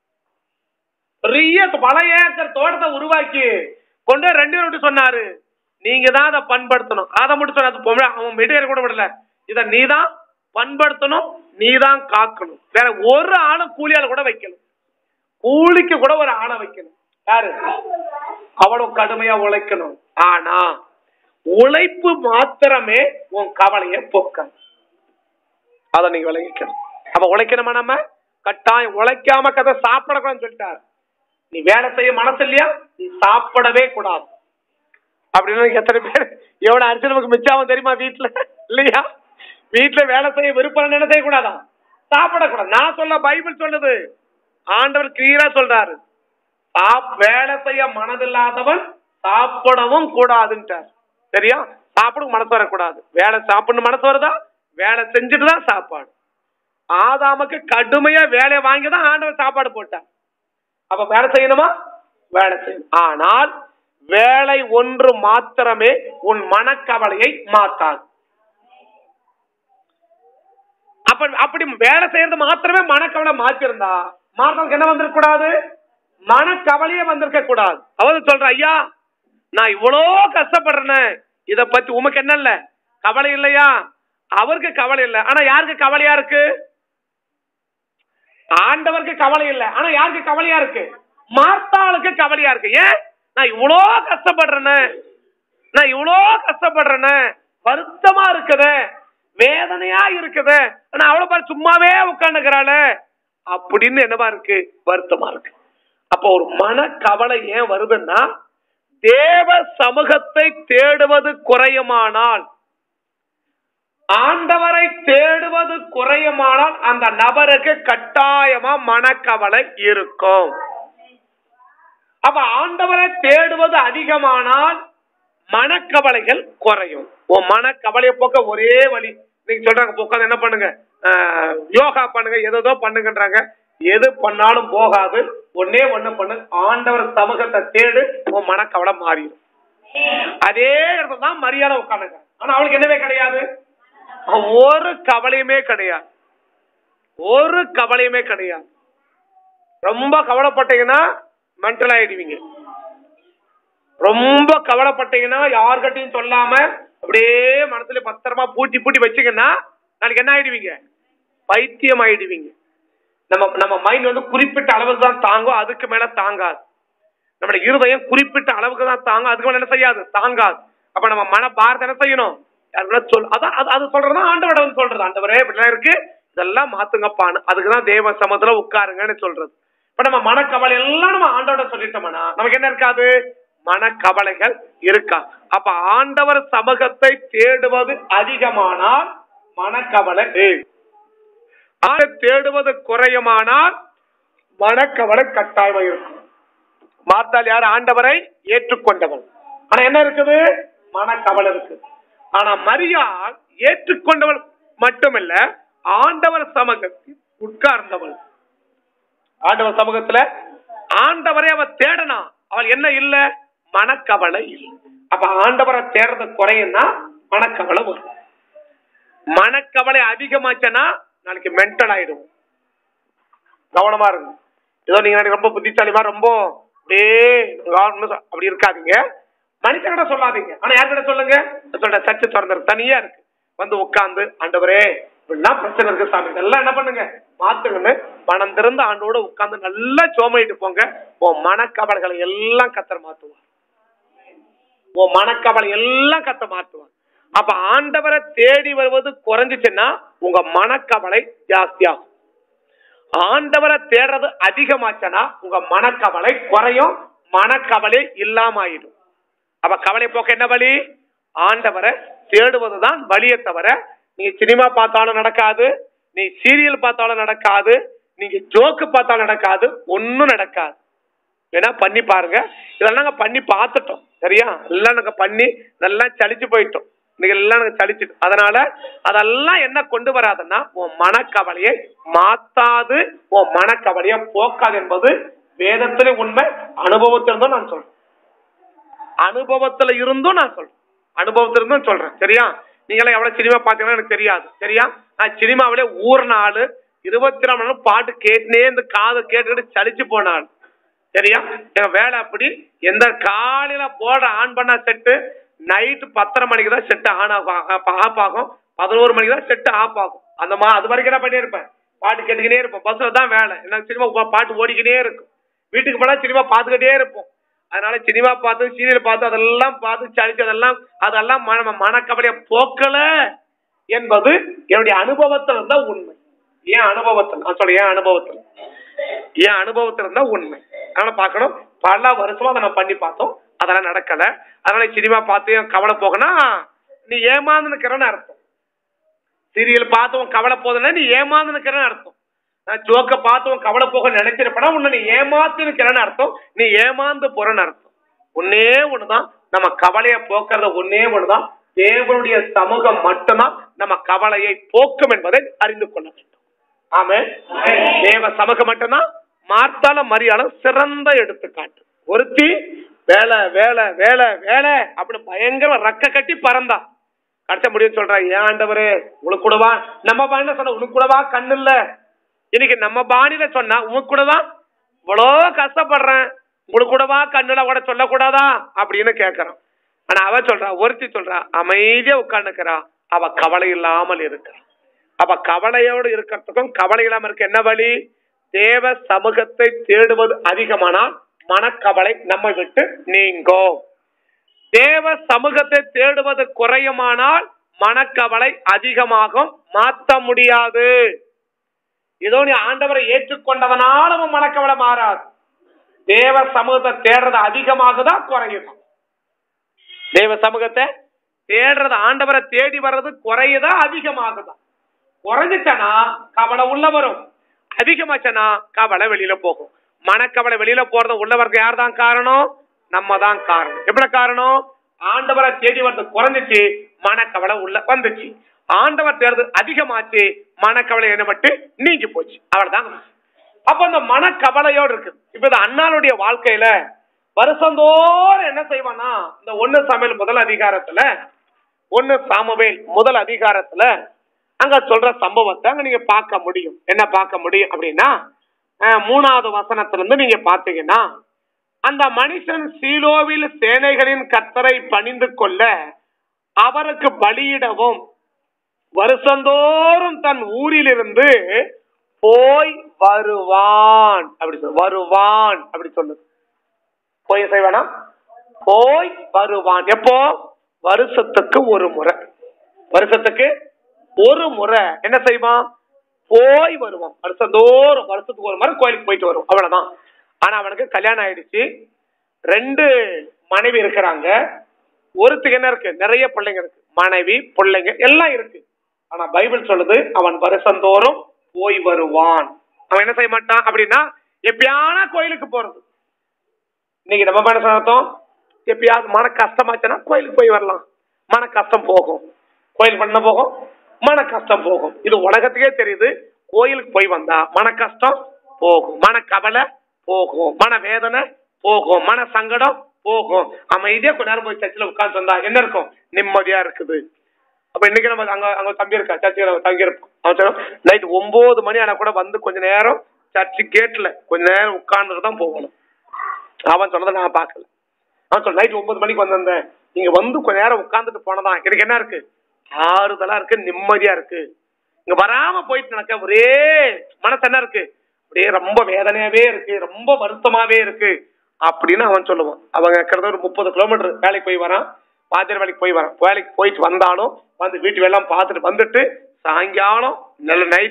பெரிய பல ஏக்கர் தோட்டத்தை உருவாக்கி கொண்டு போய் ரெண்டு பேரும் சொன்னாரு நீங்க தான் அதை பண்படுத்தணும் அதை மட்டும் சொன்னாது பொம்பளை அவன் மெடியர் கூட விடல இத நீ தான் பண்படுத்தணும் நீ தான் காக்கணும் வேற ஒரு ஆளும் கூலியால கூட வைக்கணும் கூலிக்கு கூட ஒரு ஆளை வைக்கணும் யாரு அவ்வளவு கடுமையா உழைக்கணும் ஆனா உழைப்பு மாத்திரமே உன் கவலைய போக்க அத நீங்க விளங்கிக்கணும் அப்ப உழைக்கணுமா நம்ம கட்டாயம் உழைக்காம கதை சாப்பிடக்கூடாதுன்னு சொல்லிட்டாரு நீ வேலை செய்ய மனசு இல்லையா நீ சாப்பிடவே கூடாது அப்படின்னு எத்தனை பேர் எவ்வளவு அரிசி நமக்கு மிச்சாவும் தெரியுமா வீட்டுல இல்லையா வீட்டுல வேலை செய்ய விருப்பம் என்ன செய்யக்கூடாதா சாப்பிடக்கூடாது நான் சொல்ல பைபிள் சொல்லுது ஆண்டவர் கிளியரா சொல்றாரு சாப் வேலை செய்ய மனதில்லாதவன் சாப்பிடவும் கூடாதுன்ட்டார் சரியா சாப்பிட மனசு வரக்கூடாது வேலை சாப்பிடணும் மனசு வருதா வேலை செஞ்சுட்டு தான் சாப்பாடு ஆதாமுக்கு கடுமையா வேலையை வாங்கி தான் ஆண்டவர் சாப்பாடு போட்டார் அப்ப வேலை செய்யணுமா வேலை செய்யணும் ஆனால் வேலை ஒன்று மாத்திரமே உன் மனக்கவலையை மாத்தாது அப்ப அப்படி வேலை செய்யறது மாத்திரமே மனக்கவலை மாத்திருந்தா மாற்றத்துக்கு என்ன வந்திருக்க கூடாது மனக்கவலையே வந்திருக்க கூடாது அவர் சொல்ற ஐயா நான் இவ்வளோ கஷ்டப்படுறேனே இத பத்தி உமக்கு என்ன இல்ல கவலை இல்லையா அவருக்கு கவலை இல்ல ஆனா யாருக்கு கவலையா இருக்கு ஆண்டவருக்கு கவலை இல்ல ஆனா யாருக்கு கவலையா இருக்கு மார்த்தாளுக்கு கவலையா இருக்கு ஏன் நான் இவ்வளோ கஷ்டப்படுறேனே நான் இவ்வளோ கஷ்டப்படுறேனே வருத்தமா இருக்குதே வேதனையா இருக்குதே ஆனா அவ்வளவு பாரு சும்மாவே உட்காந்துக்கிறாள அப்படின்னு என்னவா இருக்கு வருத்தமா இருக்கு அப்போ ஒரு மன கவலை ஏன் வருதுன்னா தேவ சமூகத்தை தேடுவது குறையுமானால் ஆண்டவரை தேடுவது குறையுமானால் அந்த நபருக்கு கட்டாயமா மனக்கவலை இருக்கும் அப்ப ஆண்டவரை தேடுவது அதிகமானால் மனக்கவலைகள் குறையும் உன் மனக்கவலையை போக்க ஒரே வழி நீங்க சொல்றாங்க உட்காந்து என்ன பண்ணுங்க ஆஹ், யோகா பண்ணுங்க ஏதோ பண்ணுங்கன்றாங்க எது பண்ணாலும் போகாது ஒன்னே ஒண்ணு பண்ணு ஆண்டவர் சமூகத்தை தேடு உன் மனக்கவலை மாறிடும் அதே இடத்துல தான் மரியாதை உட்காந்துங்க ஆனா அவளுக்கு என்னவே கிடையாது ஒரு கவலையுமே கிடையாது ஒரு கவலையுமே கிடையாது ரொம்ப கவலைப்பட்டீங்கன்னா மென்டல் ஆயிடுவீங்க ரொம்ப கவலைப்பட்டீங்கன்னா யார்கிட்டயும் சொல்லாம அப்படியே மனசுல பத்திரமா பூட்டி பூட்டி வச்சீங்கன்னா நாளைக்கு என்ன ஆயிடுவீங்க பைத்தியம் ஆயிடுவீங்க நம்ம நம்ம மைண்ட் வந்து குறிப்பிட்ட அளவுக்கு தான் தாங்கும் அதுக்கு மேல தாங்காது நம்மளோட இருதயம் குறிப்பிட்ட அளவுக்கு தான் தாங்கும் அதுக்கு மேல என்ன செய்யாது தாங்காது அப்ப நம்ம மன பாரத்தை என்ன செய்யணும் யாருக்குன்னா சொல் அதான் அது அது சொல்றதா ஆண்டவட வந்து சொல்றது ஆண்டவரே இப்படிலாம் இருக்கு இதெல்லாம் மாத்துங்கப்பான்னு அதுக்கு தான் தேவ சமத்துல உட்காருங்கன்னு சொல்றது இப்ப நம்ம மனக்கவலை எல்லாம் நம்ம ஆண்டவட சொல்லிட்டோம்னா நமக்கு என்ன இருக்காது மனக்கவலைகள் இருக்கா அப்ப ஆண்டவர் சமூகத்தை தேடுவது அதிகமானால் மனக்கவலை ஏய். ஆண்டவரை தேடுவது குறையுமானால் மனக்கவலை கட்டாயமா இருக்கும் மார்த்தால் யார் ஆண்டவரை ஏற்றுக்கொண்டவன் ஆனா என்ன இருக்குது மனக்கவலை இருக்கு ஆனா மரியாள் ஏற்றுக்கொண்டவள் மட்டுமல்ல ஆண்டவர் சமூகத்தில் உட்கார்ந்தவள் ஆண்டவர் சமூகத்துல ஆண்டவரை அவ தேடனா அவள் என்ன இல்ல மனக்கவலை இல்லை அப்ப ஆண்டவரை தேடுறது குறையுன்னா மனக்கவலை வரும் மனக்கவலை அதிகமாச்சுன்னா நாளைக்கு மென்டல் ஆயிடும் கவனமா இருங்க ஏதோ நீங்க நாளைக்கு ரொம்ப புத்திசாலிமா ரொம்ப அப்படியே கவனமா சொ- அப்படி இருக்காதீங்க மனுஷங்கிட்ட சொல்லாதீங்க ஆனா யார்கிட்ட சொல்லுங்க சொல்ற சர்ச்சை திறந்துருக்கு தனியா இருக்கு வந்து உட்கார்ந்து ஆண்டவரே இப்படிலாம் பிரச்சனை இருக்கு சாமி இதெல்லாம் என்ன பண்ணுங்க மாத்துங்கன்னு மனம் திறந்து ஆண்டோட உட்கார்ந்து நல்லா சோமையிட்டு போங்க உன் மனக்கவலைகளை எல்லாம் கத்தர் மாத்துவார் உன் மனக்கவலை எல்லாம் கத்த மாத்துவார் அப்ப ஆண்டவரை தேடி வருவது குறைஞ்சிச்சுன்னா உங்க மனக்கவலை ஜாஸ்தியாகும் ஆண்டவரை தேடுறது அதிகமாச்சனா உங்க மனக்கவலை குறையும் மனக்கவலை இல்லாம ஆயிடும் அப்ப கவலை போக்க என்ன வழி ஆண்டவரை தேடுவதுதான் வழியை தவிர நீங்க சினிமா பார்த்தாலும் நடக்காது நீ சீரியல் பார்த்தாலும் நடக்காது நீங்க ஜோக்கு பார்த்தாலும் நடக்காது ஒன்னும் நடக்காது வேணா பண்ணி பாருங்க இதெல்லாம் நாங்க பண்ணி பார்த்துட்டோம் சரியா எல்லாம் நாங்க பண்ணி நல்லா சலிச்சு போயிட்டோம் இன்னைக்கு எல்லாம் நாங்க சலிச்சிட்டோம் அதனால அதெல்லாம் என்ன கொண்டு வராதுன்னா உன் மனக்கவலையை மாத்தாது உன் மனக்கவலையை போக்காது என்பது வேதத்திலே உண்மை அனுபவத்திலிருந்தும் நான் சொல்றேன் அனுபவத்துல இருந்தும் நான் சொல்றேன் அனுபவத்துல இருந்தும் சொல்றேன் சரியா நீங்களாம் எவ்வளவு சினிமா பாத்தீங்கன்னா எனக்கு தெரியாது சரியா நான் சினிமாவிலே ஊர் நாள் இருபத்தி நாலு மணி நேரம் பாட்டு கேட்டுனே இந்த காது கேட்டுக்கிட்டு சலிச்சு போனாள் சரியா என் வேலை அப்படி எந்த காலையில போட ஆன் பண்ணா செட்டு நைட்டு பத்தரை மணிக்கு தான் செட்டு ஆன் ஆகும் ஆஃப் ஆகும் பதினோரு மணிக்கு தான் செட்டு ஆஃப் ஆகும் அந்த மா அது வரைக்கும் நான் பண்ணியிருப்பேன் பாட்டு கேட்டுக்கிட்டே இருப்போம் பஸ்ல தான் வேலை என்ன சினிமா பா- பாட்டு ஓடிக்கிட்டே இருக்கும் வீட்டுக்கு போனா சினிமா பார்த்துக்கிட்டே இருப்போம் அதனால சினிமா பார்த்து சீரியல் பார்த்து அதெல்லாம் பார்த்து சளிச்சு அதெல்லாம் அதெல்லாம் மன மனக்கவலையை போக்கல என்பது என்னுடைய அனுபவத்துல இருந்தா உண்மை ஏன் அனுபவத்தில் நான் சொல்றேன் ஏன் அனுபவத்தில் என் அனுபவத்துல இருந்தா உண்மை அதனால பார்க்கணும் பல வருஷமா அதை நான் பண்ணி பார்த்தோம் அதெல்லாம் நடக்கல அதனால சினிமா பார்த்து என் கவலை போகனா நீ ஏமாந்து நிக்கிறன்னு அர்த்தம் சீரியல் பார்த்து உன் கவலை போதுன்னா நீ ஏமாந்து நிக்கிறன்னு அர்த்தம் நான் ஜோக்க பார்த்து உன் கவலை போக நினைச்சிருப்பனா உன்னை நீ ஏமாத்து நிக்கிறன்னு அர்த்தம் நீ ஏமாந்து போறன்னு அர்த்தம் ஒன்னே ஒண்ணுதான் நம்ம கவலையை போக்குறது ஒன்னே ஒண்ணுதான் தேவனுடைய சமூகம் மட்டும்தான் நம்ம கவலையை போக்கும் என்பதை அறிந்து கொள்ள வேண்டும் ஆமே தேவ சமூகம் மட்டும்தான் மார்த்தால மரியாதை சிறந்த எடுத்துக்காட்டு ஒருத்தி வேலை வேலை வேலை வேலை அப்படி பயங்கர ரக்க கட்டி பறந்தா கடைச முடியும் சொல்றா ஏன் ஆண்டவரே உங்களுக்கு கூடவா நம்ம பாணியில சொன்ன உனக்கு கூடவா கண்ணு இல்ல இன்னைக்கு நம்ம பாணியில சொன்னா உனக்கு கூடவா இவ்வளோ கஷ்டப்படுறேன் உங்களுக்கு கூடவா கண்ணுல கூட சொல்லக்கூடாதா அப்படின்னு கேட்கறான் ஆனா அவ சொல்றா ஒருத்தி சொல்றா அமைதியா உட்கார்ந்துக்கிறா அவ கவலை இல்லாமல் இருக்கிறா அவ கவலையோடு இருக்கிறதுக்கும் கவலை இல்லாம இருக்க என்ன வழி தேவ சமூகத்தை தேடுவது அதிகமானால் மனக்கவலை நம்மை விட்டு நீங்கும் தேவ சமூகத்தை தேடுவது குறையுமானால் மனக்கவலை அதிகமாகும் மாத்த முடியாது ஏதோ நீ ஆண்டவரை ஏற்றுக்கொண்டதனால உன் மனக்கவலை மாறாது தேவ சமூகத்தை தேடுறது அதிகமாகுதா குறையுதா தேவ சமூகத்தை தேடுறது ஆண்டவரை தேடி வர்றது குறையுதா அதிகமாகுதா குறைஞ்சிச்சனா கவலை உள்ள வரும் அதிகமாச்சனா கவலை வெளியில போகும் மனக்கவலை வெளியில போறது உள்ளவருக்கு யார் தான் காரணம் நம்ம தான் காரணம் எப்படி காரணம் ஆண்டவரை தேடி வர்றது குறைஞ்சிச்சு மனக்கவலை உள்ள வந்துச்சு ஆண்டவர் தேர்தல் அதிகமாச்சு மனக்கவலை என்ன மட்டும் நீங்கி போச்சு அவ்வளவுதான் அப்ப அந்த மனக்கவலையோடு இருக்கு இப்ப இந்த அண்ணாளுடைய வாழ்க்கையில வருஷந்தோறும் என்ன செய்வானா இந்த ஒண்ணு சமையல் முதல் அதிகாரத்துல ஒண்ணு சாமுவேல் முதல் அதிகாரத்துல அங்க சொல்ற சம்பவத்தை அங்க நீங்க பார்க்க முடியும் என்ன பார்க்க முடியும் அப்படின்னா அஹ், மூணாவது வசனத்துல இருந்து நீங்க பாத்தீங்கன்னா அந்த மனுஷன் சீலோவில் சேனைகளின் கத்தரை பணிந்து கொள்ள அவருக்கு பலியிடவும் வருஷந்தோறும் தன் ஊரிலிருந்து போய் வருவான் அப்படி சொல்லு வருவான் அப்படி சொல்லுது போய் செய்வானா போய் வருவான் எப்போ வருஷத்துக்கு ஒரு முறை வருஷத்துக்கு ஒரு முறை என்ன செய்வான் போய் வருவான் வருஷந்தோறும் வருஷத்துக்கு ஒரு முறை கோயிலுக்கு போயிட்டு வரும் அவ்வளவுதான் ஆனா அவனுக்கு கல்யாணம் ஆயிடுச்சு ரெண்டு மனைவி இருக்கிறாங்க ஒருத்துக்கு என்ன இருக்கு நிறைய பிள்ளைங்க இருக்கு மனைவி பிள்ளைங்க எல்லாம் இருக்கு ஆனா பைபிள் சொல்லுது அவன் வருஷந்தோறும் போய் வருவான் அவன் என்ன செய்ய மாட்டான் அப்படின்னா எப்பயானா கோயிலுக்கு போறது இன்னைக்கு நம்ம என்ன சொன்னோம் எப்பயாவது மன கஷ்டமாச்சுன்னா கோயிலுக்கு போய் வரலாம் மன கஷ்டம் போகும் கோயில் பண்ண போகும் மன கஷ்டம் போகும் இது உலகத்துக்கே தெரியுது கோயிலுக்கு போய் வந்தா மன கஷ்டம் போகும் மன கவலை போகும் மன வேதனை போகும் மன சங்கடம் போகும் அமைதியா கொஞ்ச நேரம் போய் சர்ச்சில் உட்கார்ந்து வந்தா என்ன இருக்கும் நிம்மதியா இருக்குது அப்ப இன்னைக்கு நம்ம அங்க அங்க தம்பி இருக்கா சர்ச்சில் தங்கி இருப்போம் அவன் சொல்லுவான் நைட் ஒன்பது மணி ஆனா கூட வந்து கொஞ்ச நேரம் சர்ச்சு கேட்ல கொஞ்ச நேரம் உட்கார்ந்துட்டு தான் போகணும் அவன் சொன்னதை நான் பார்க்கல அவன் சொல்ல நைட் ஒன்பது மணிக்கு வந்திருந்தேன் நீங்க வந்து கொஞ்ச நேரம் உட்கார்ந்துட்டு போனதான் எனக்கு என்ன இருக்கு ஆறுதலா இருக்கு நிம்மதியா இருக்கு இங்க வராம போயிட்டு எனக்கு ஒரே மனசு என்ன இருக்கு அப்படியே ரொம்ப வேதனையாவே இருக்கு ரொம்ப வருத்தமாவே இருக்கு அப்படின்னு அவன் சொல்லுவான் அவங்க கிட்டத்தட்ட ஒரு முப்பது கிலோமீட்டர் வேலைக்கு போய் வரான் பாத்திர வேலைக்கு போய் வரான் வேலைக்கு போயிட்டு வந்தாலும் வந்து வீட்டு வேலைலாம் பார்த்துட்டு வந்துட்டு சாயங்காலம் நல்ல நைட்டு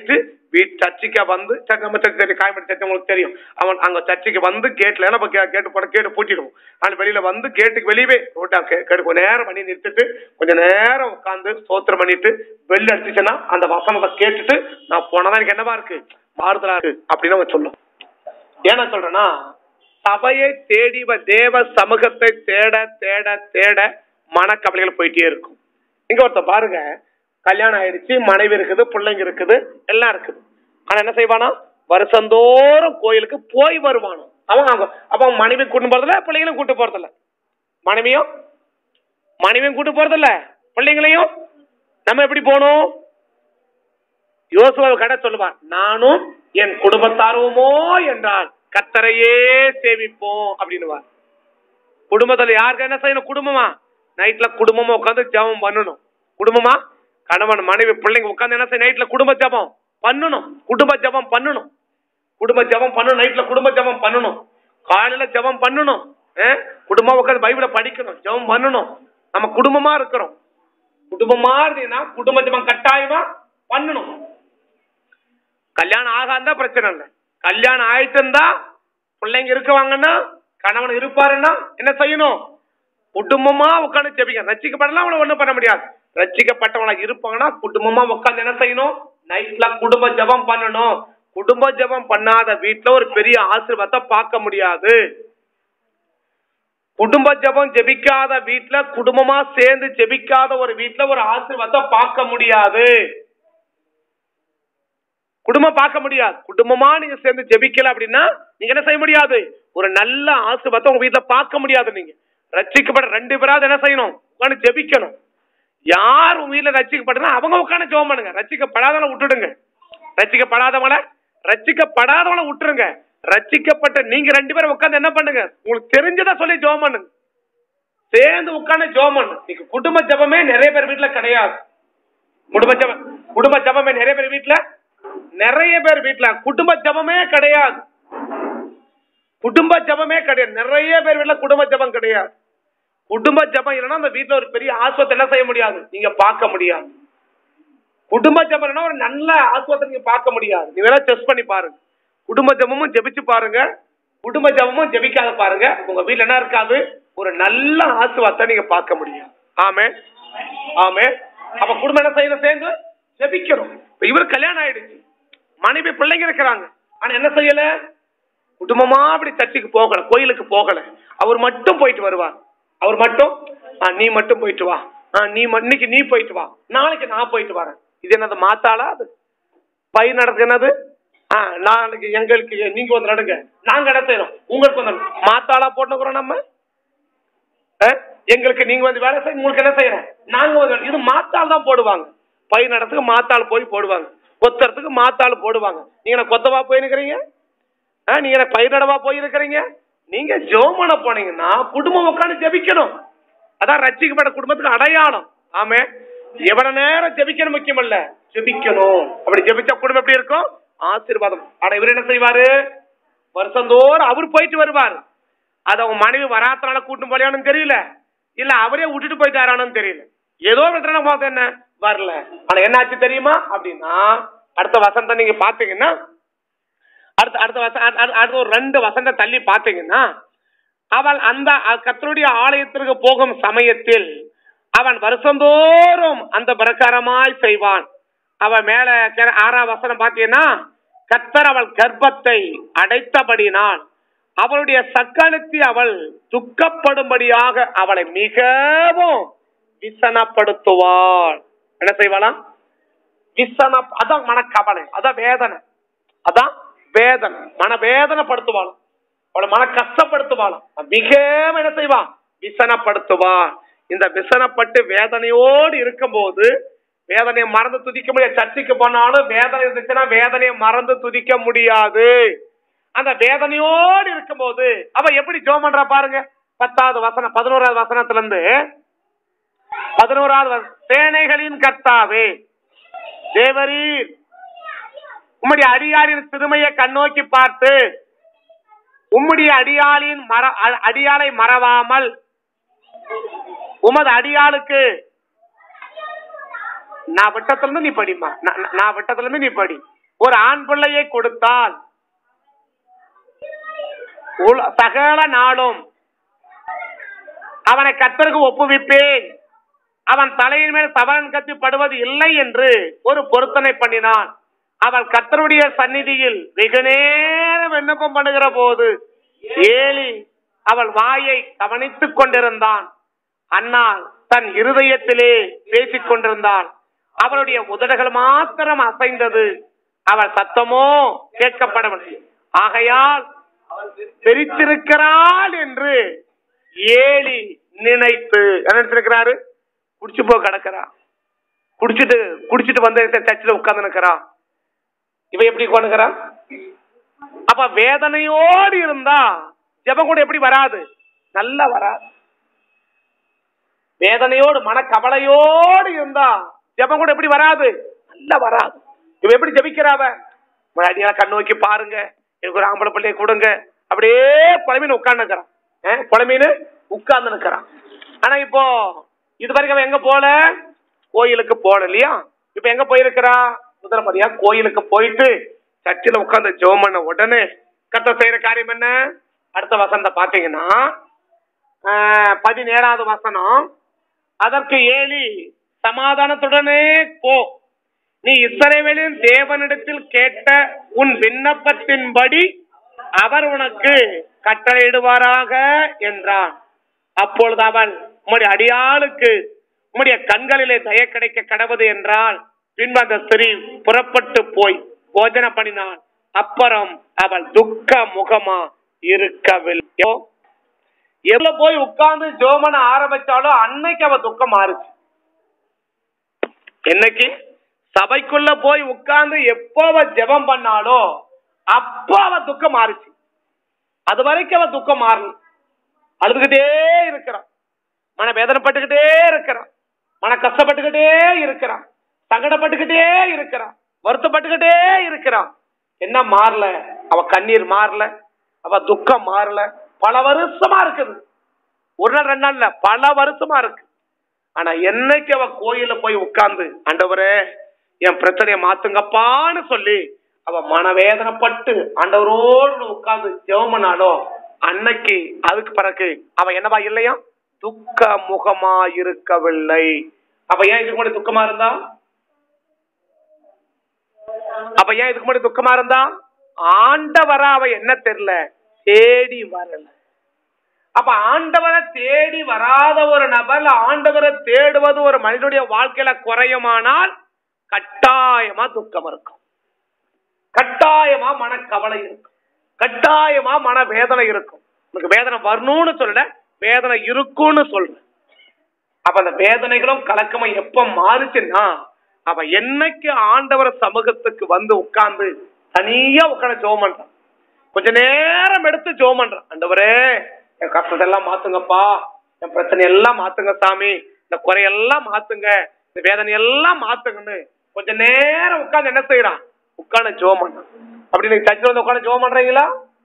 வீட் சர்ச்சுக்கு வந்து சர்ச் நம்ம சர்ச் தெரியும் காயம்பட்டி சர்ச் உங்களுக்கு தெரியும் அவன் அங்க சர்ச்சுக்கு வந்து கேட்ல நம்ம கேட்டு போட கேட்டு பூட்டிடுவோம் அவன் வெளியில வந்து கேட்டுக்கு வெளியவே ரோட்டா கேட்டு கொஞ்ச நேரம் பண்ணி நிறுத்திட்டு கொஞ்ச நேரம் உட்காந்து ஸ்தோத்திரம் பண்ணிட்டு வெளில அடிச்சுச்சுன்னா அந்த வசனத்தை கேட்டுட்டு நான் போனதான் எனக்கு என்னவா இருக்கு மாறுதலா இருக்கு அப்படின்னு அவன் சொல்லும் ஏன் நான் சொல்றேன்னா சபையை தேடி வ- தேவ சமூகத்தை தேட தேட தேட மனக்கவலைகள் போயிட்டே இருக்கும் இங்க ஒருத்த பாருங்க கல்யாணம் ஆயிடுச்சு மனைவி இருக்குது பிள்ளைங்க இருக்குது எல்லாம் இருக்குது ஆனா என்ன செய்வானா வருஷந்தோறும் கோயிலுக்கு போய் வருவானோ அவன் அவங்க அப்ப அவன் மனைவி கூட்டு போறதில்ல பிள்ளைங்களும் கூட்டு போறதில்ல மனைவியும் மனைவியும் கூட்டு போறதில்ல பிள்ளைங்களையும் நம்ம எப்படி போகணும் யோசுவா கடை சொல்லுவான் நானும் என் குடும்பத்தாருமோ என்றால் கத்தரையே சேவிப்போம் அப்படின்னுவார் குடும்பத்துல யாருக்கு என்ன செய்யணும் குடும்பமா நைட்ல குடும்பமா உட்காந்து ஜெபம் பண்ணணும் குடும்பமா கணவன் மனைவி பிள்ளைங்க உட்காந்து என்ன செய்ய நைட்ல குடும்ப ஜெபம் பண்ணணும் குடும்ப ஜெபம் பண்ணணும் குடும்ப ஜெபம் பண்ணணும் நைட்ல குடும்ப ஜெபம் பண்ணணும் காலையில ஜெபம் பண்ணணும் அஹ்? குடும்பமா உட்காந்து பைபிளை படிக்கணும் ஜெபம் பண்ணணும் நம்ம குடும்பமா இருக்கிறோம் குடும்பமா இருந்தீங்கன்னா குடும்ப ஜெபம் கட்டாயமா பண்ணணும் கல்யாணம் ஆகாந்தா பிரச்சனை இல்லை கல்யாணம் ஆயிட்டுந்தா பிள்ளைங்க இருக்குவாங்கன்னா கணவன் இருப்பாருன்னா என்ன செய்யணும் குடும்பமா உட்காந்து ஜெபிக்க ரச்சிக்கப்படலாம் அவனை ஒண்ணும் பண்ண முடியாது ரச்சிக்கப்பட்டவனா இருப்பாங்கன்னா குடும்பமா உட்காந்து என்ன செய்யணும் நைட்ல குடும்ப ஜெபம் பண்ணணும் குடும்ப ஜெபம் பண்ணாத வீட்டுல ஒரு பெரிய ஆசீர்வாதத்தை பார்க்க முடியாது குடும்ப ஜெபம் ஜெபிக்காத வீட்டுல குடும்பமா சேர்ந்து ஜெபிக்காத ஒரு வீட்டுல ஒரு ஆசீர்வாதத்தை பார்க்க முடியாது குடும்பம் பார்க்க முடியாது குடும்பமா நீங்க சேர்ந்து ஜெபிக்கல அப்படின்னா நீங்க என்ன செய்ய முடியாது ஒரு நல்ல ஆசீர்வாதத்தை உங்க வீட்டுல பார்க்க முடியாது நீங்க ரட்சிக்கப்பட ரெண்டு பேராவது என்ன செய்யணும் உட்காந்து ஜெபிக்கணும் யார் உங்க வீட்டுல ரட்சிக்கப்பட்டனா அவங்க உட்காந்து ஜெபம் பண்ணுங்க ரட்சிக்கப்படாதவங்கள விட்டுடுங்க ரட்சிக்கப்படாதவங்கள ரட்சிக்கப்படாதவங்கள விட்டுருங்க ரட்சிக்கப்பட்ட நீங்க ரெண்டு பேரும் உட்காந்து என்ன பண்ணுங்க உங்களுக்கு தெரிஞ்சதா சொல்லி ஜெபம் பண்ணுங்க சேர்ந்து உட்காந்து ஜெபம் பண்ணுங்க நீங்க குடும்ப ஜெபமே நிறைய பேர் வீட்டுல கிடையாது குடும்ப ஜெபம் குடும்ப ஜெபமே நிறைய பேர் வீட்டுல நிறைய பேர் வீட்டுல குடும்ப ஜெபமே கிடையாது குடும்ப ஜெபமே கிடையாது நிறைய பேர் வீட்டுல குடும்ப ஜெபம் கிடையாது குடும்ப ஜெபம் இல்லைன்னா அந்த வீட்டுல ஒரு பெரிய ஆஸ்வத்தை என்ன செய்ய முடியாது நீங்க பார்க்க முடியாது குடும்ப ஜெபம் இல்லைன்னா ஒரு நல்ல ஆஸ்வத்தை நீங்க பார்க்க முடியாது நீங்க வேணா செஸ் பண்ணி பாருங்க குடும்ப ஜெபமும் ஜெபிச்சு பாருங்க குடும்ப ஜெபமும் ஜெபிக்காத பாருங்க உங்க வீட்டுல என்ன இருக்காது ஒரு நல்ல ஆசுவாத்தை நீங்க பார்க்க முடியும் ஆமே ஆமே அப்ப குடும்பம் என்ன செய்யணும் சேர்ந்து ஜெபிக்கணும் இப்ப இவர் கல்யாணம் ஆயிடுச்சு மனைவி பிள்ளைங்க இருக்கிறாங்க ஆனா என்ன செய்யல குடும்பமா அப்படி சர்ச்சுக்கு போகல கோயிலுக்கு போகல அவர் மட்டும் போயிட்டு வருவார் அவர் மட்டும் ஆ, நீ மட்டும் போயிட்டு வா ஆ, நீ ம- இன்னைக்கு நீ போயிட்டு வா நாளைக்கு நான் போயிட்டு வரேன் இது என்னது மாத்தாளா அது பயிர் நடக்கு என்னது ஆ நாளைக்கு எங்களுக்கு நீங்க வந்து நடுங்க நாங்க இடம் செய்யறோம் உங்களுக்கு வந்து நடுங்க. மாத்தாளா போட்டுக்கிறோம் நம்ம ஆ? எங்களுக்கு நீங்க வந்து வேலை செய்ய உங்களுக்கு என்ன செய்யறோம் நாங்க வந்து வேலை- இது மாத்தாள் தான் போடுவாங்க பயிர் நடத்துக்கு மாத்தாள் போய் போடுவாங்க கொத்தறதுக்கு மாத்தாள் போடுவாங்க நீங்க என்ன கொத்தவா போயிருக்கிறீங்க ஆ, நீங்க என்ன பயிர் நடவா போயிருக்கிறீங்க நீங்க ஜோமன போனீங்கன்னா குடும்பம் உட்காந்து ஜெபிக்கணும் அதான் ரட்சிக்கப்பட்ட குடும்பத்துக்கு அடையாளம் ஆமே எவ்வளவு நேரம் ஜெபிக்கணும் முக்கியம் இல்ல ஜெபிக்கணும் அப்படி ஜெபிச்சா குடும்பம் எப்படி இருக்கும் ஆசீர்வாதம் ஆனா இவர் என்ன செய்வாரு வருஷந்தோறும் அவர் போயிட்டு வருவார் அது அவங்க மனைவி வராத்தனால கூட்டும் போலியானு தெரியல இல்ல அவரே விட்டுட்டு போயிட்டாரானு தெரியல ஏதோ ஒரு இடத்துல பார்த்து என்ன வரல ஆனா என்ன ஆச்சு தெரியுமா அப்படின்னா அடுத்த வசனத்தை நீங்க பாத்தீங்கன்னா அடுத்த அடுத்த வச அடு- அடு- அடுத்த ஒரு ரெண்டு வசந்த தள்ளி பாத்தீங்கன்னா அவள் அந்த அ- கர்த்தருடைய ஆலயத்திற்கு போகும் சமயத்தில் அவன் வருஷந்தோறும் அந்த பிரகாரமாய் செய்வான் அவன் மேல கே- ஆறாம் வசனம் பாத்தீங்கன்னா கர்த்தர் அவள் கர்ப்பத்தை அடைத்தபடினால் அவளுடைய சக்கனுக்கு அவள் துக்கப்படும்படியாக அவளை மிகவும் விசனப்படுத்துவாள் என்ன செய்வாளாம் விசன அதான் மனக்கவலை அதான் வேதனை அதான் வேதனை மன வேதனைப்படுத்துவாள் அவளை மன கஷ்டப்படுத்துவாளாம் மிகவும் என்ன செய்வான் விசனப்படுத்துவான் இந்த விசனப்பட்டு வேதனையோடு இருக்கும்போது வேதனையை மறந்து துதிக்க முடியாது சர்ச்சைக்கு போனாலும் வேதனை இருந்துச்சுன்னா வேதனையை மறந்து துதிக்க முடியாது அந்த வேதனையோடு இருக்கும்போது அவ எப்படி ஜோம் பண்றா பாருங்க பத்தாவது வசனம் பதினோராவது வசனத்துல இருந்து பதினோராவது வசனம், சேனைகளின் கர்த்தாவே தேவரீர் உம்முடைய அடியாரின் சிறுமையை கண்ணோக்கி பார்த்து உம்முடைய அடியாளின் மர அ- அடியாளை மறவாமல் உமது அடியாளுக்கு நான் விட்டத்துல இருந்து நீ படிமா நான் நான் விட்டத்துல இருந்து நீ படி ஒரு ஆண் பிள்ளையை கொடுத்தால் உல- சகல நாளும் அவனை கத்தருக்கு ஒப்புவிப்பேன் அவன் தலையின் மேல் சவரன் கத்தி படுவது இல்லை என்று ஒரு பொருத்தனை பண்ணினான் அவள் கத்தருடைய சந்நிதியில் வெகு நேரம் விண்ணப்பம் பண்ணுகிற போது ஏலி அவள் வாயை கவனித்துக் கொண்டிருந்தான் அன்னாள் தன் இருதயத்திலே பேசிக் கொண்டிருந்தாள் அவளுடைய உதடுகள் மாத்திரம் அசைந்தது அவள் சத்தமோ கேட்கப்படவில்லை ஆகையால் தெரித்திருக்கிறாள் என்று ஏலி நினைத்து என்ன நினைச்சிருக்கிறாரு குடிச்சு போய் கிடக்கிறா குடிச்சிட்டு குடிச்சிட்டு வந்து சர்ச்சில் உட்கார்ந்து நிற்கிறான் இவன் எப்படி உட்காந்துக்கிறான் அப்ப வேதனையோடு இருந்தா ஜெபம் கூட எப்படி வராது நல்லா வராது வேதனையோடு மனக்கவலையோடு இருந்தா ஜெபம் கூட எப்படி வராது நல்லா வராது இவ எப்படி ஜெபிக்கிறாவ முன்னாடியா கண் நோக்கி பாருங்க எனக்கு ஒரு ஆம்பளை பிள்ளைய கொடுங்க அப்படியே புலமீன் உட்கார்ந்து நிக்கிறான் புலமீன் உட்கார்ந்து நிக்கிறான் ஆனா இப்போ இது வரைக்கும் அவன் எங்க போல கோயிலுக்கு போல இல்லையா இப்ப எங்க போயிருக்கிறா முதல்ல பாத்தியா கோயிலுக்கு போயிட்டு சர்ச்சில் உட்கார்ந்து ஜெபம் பண்ண உடனே கத்த செய்யற காரியம் என்ன அடுத்த வசந்த பாத்தீங்கன்னா ஆஹ், பதினேழாவது வசனம் அதற்கு ஏலி சமாதானத்துடனே போ நீ இஸ்ரவேலின் தேவனிடத்தில் கேட்ட உன் விண்ணப்பத்தின்படி அவர் உனக்கு கட்டளையிடுவாராக என்றான் அப்பொழுது அவன் உம்முடைய அடியாளுக்கு உம்முடைய கண்களிலே தய கிடைக்க கடவுது என்றால் பின்பு அந்த ஸ்திரீ புறப்பட்டு போய் போஜன பண்ணினாள் அப்புறம் அவள் துக்க முகமா இருக்கவில்லை எவ்வளவு போய் உட்கார்ந்து ஜோமன ஆரம்பிச்சாலும் அன்னைக்கு அவ துக்கம் மாறுச்சு என்னைக்கு சபைக்குள்ள போய் உட்கார்ந்து எப்போ அவ ஜெபம் பண்ணாலோ அப்போ அவ துக்கம் மாறுச்சு அது வரைக்கும் அவ துக்கம் மாறல அழுதுகிட்டே இருக்கிறான் மன வேதனைப்பட்டுக்கிட்டே இருக்கிறான் மன கஷ்டப்பட்டுக்கிட்டே இருக்கிறான் சங்கடப்பட்டுக்கிட்டே இருக்கிறான் வருத்தப்பட்டுக்கிட்டே இருக்கிறான் என்ன மாறல அவ கண்ணீர் மாறல அவ துக்கம் மாறல பல வருஷமா இருக்குது ஒரு நாள் ரெண்டு நாள்ல பல வருஷமா இருக்கு ஆனா என்னைக்கு அவ கோயில போய் உட்கார்ந்து ஆண்டவரே என் பிரச்சனையை மாத்துங்கப்பான்னு சொல்லி அவ மனவேதனைப்பட்டு ஆண்டவரோடு உட்கார்ந்து ஜெபமனாலோ அன்னைக்கு அதுக்கு பிறகு அவ என்னவா இல்லையா துக்க முகமா இருக்கவில்லை அப்ப ஏன் இதுக்கு முன்னாடி துக்கமா இருந்தா அப்ப ஏன் இதுக்கு முன்னாடி துக்கமா இருந்தா ஆண்டவரா அவ என்ன தெரியல தேடி வரல அப்ப ஆண்டவரை தேடி வராத ஒரு நபர் ஆண்டவரை தேடுவது ஒரு மனிதனுடைய வாழ்க்கையில குறையுமானால் கட்டாயமா துக்கம் இருக்கும் கட்டாயமா மனக்கவலை இருக்கும் கட்டாயமா மன வேதனை இருக்கும் உனக்கு வேதனை வரணும்னு சொல்லல வேதனை இருக்கும்னு சொல்றேன் அப்ப அந்த வேதனைகளும் கலக்கமும் எப்ப மாறுச்சுன்னா அவ என்னைக்கு ஆண்டவர் சமூகத்துக்கு வந்து உட்கார்ந்து தனியா உட்கார்ந்து ஜோம் பண்றான் கொஞ்ச நேரம் எடுத்து ஜோம் பண்றான் ஆண்டவரே என் கஷ்டத்தை எல்லாம் மாத்துங்கப்பா என் பிரச்சனை எல்லாம் மாத்துங்க சாமி இந்த குறையெல்லாம் மாத்துங்க இந்த வேதனை எல்லாம் மாத்துங்கன்னு கொஞ்ச நேரம் உட்கார்ந்து என்ன செய்யறான் உட்கார்ந்து ஜோம் பண்றான் அப்படி நீங்க சர்ச்சில் வந்து உட்கார்ந்து ஜோம் பண்றீங்களா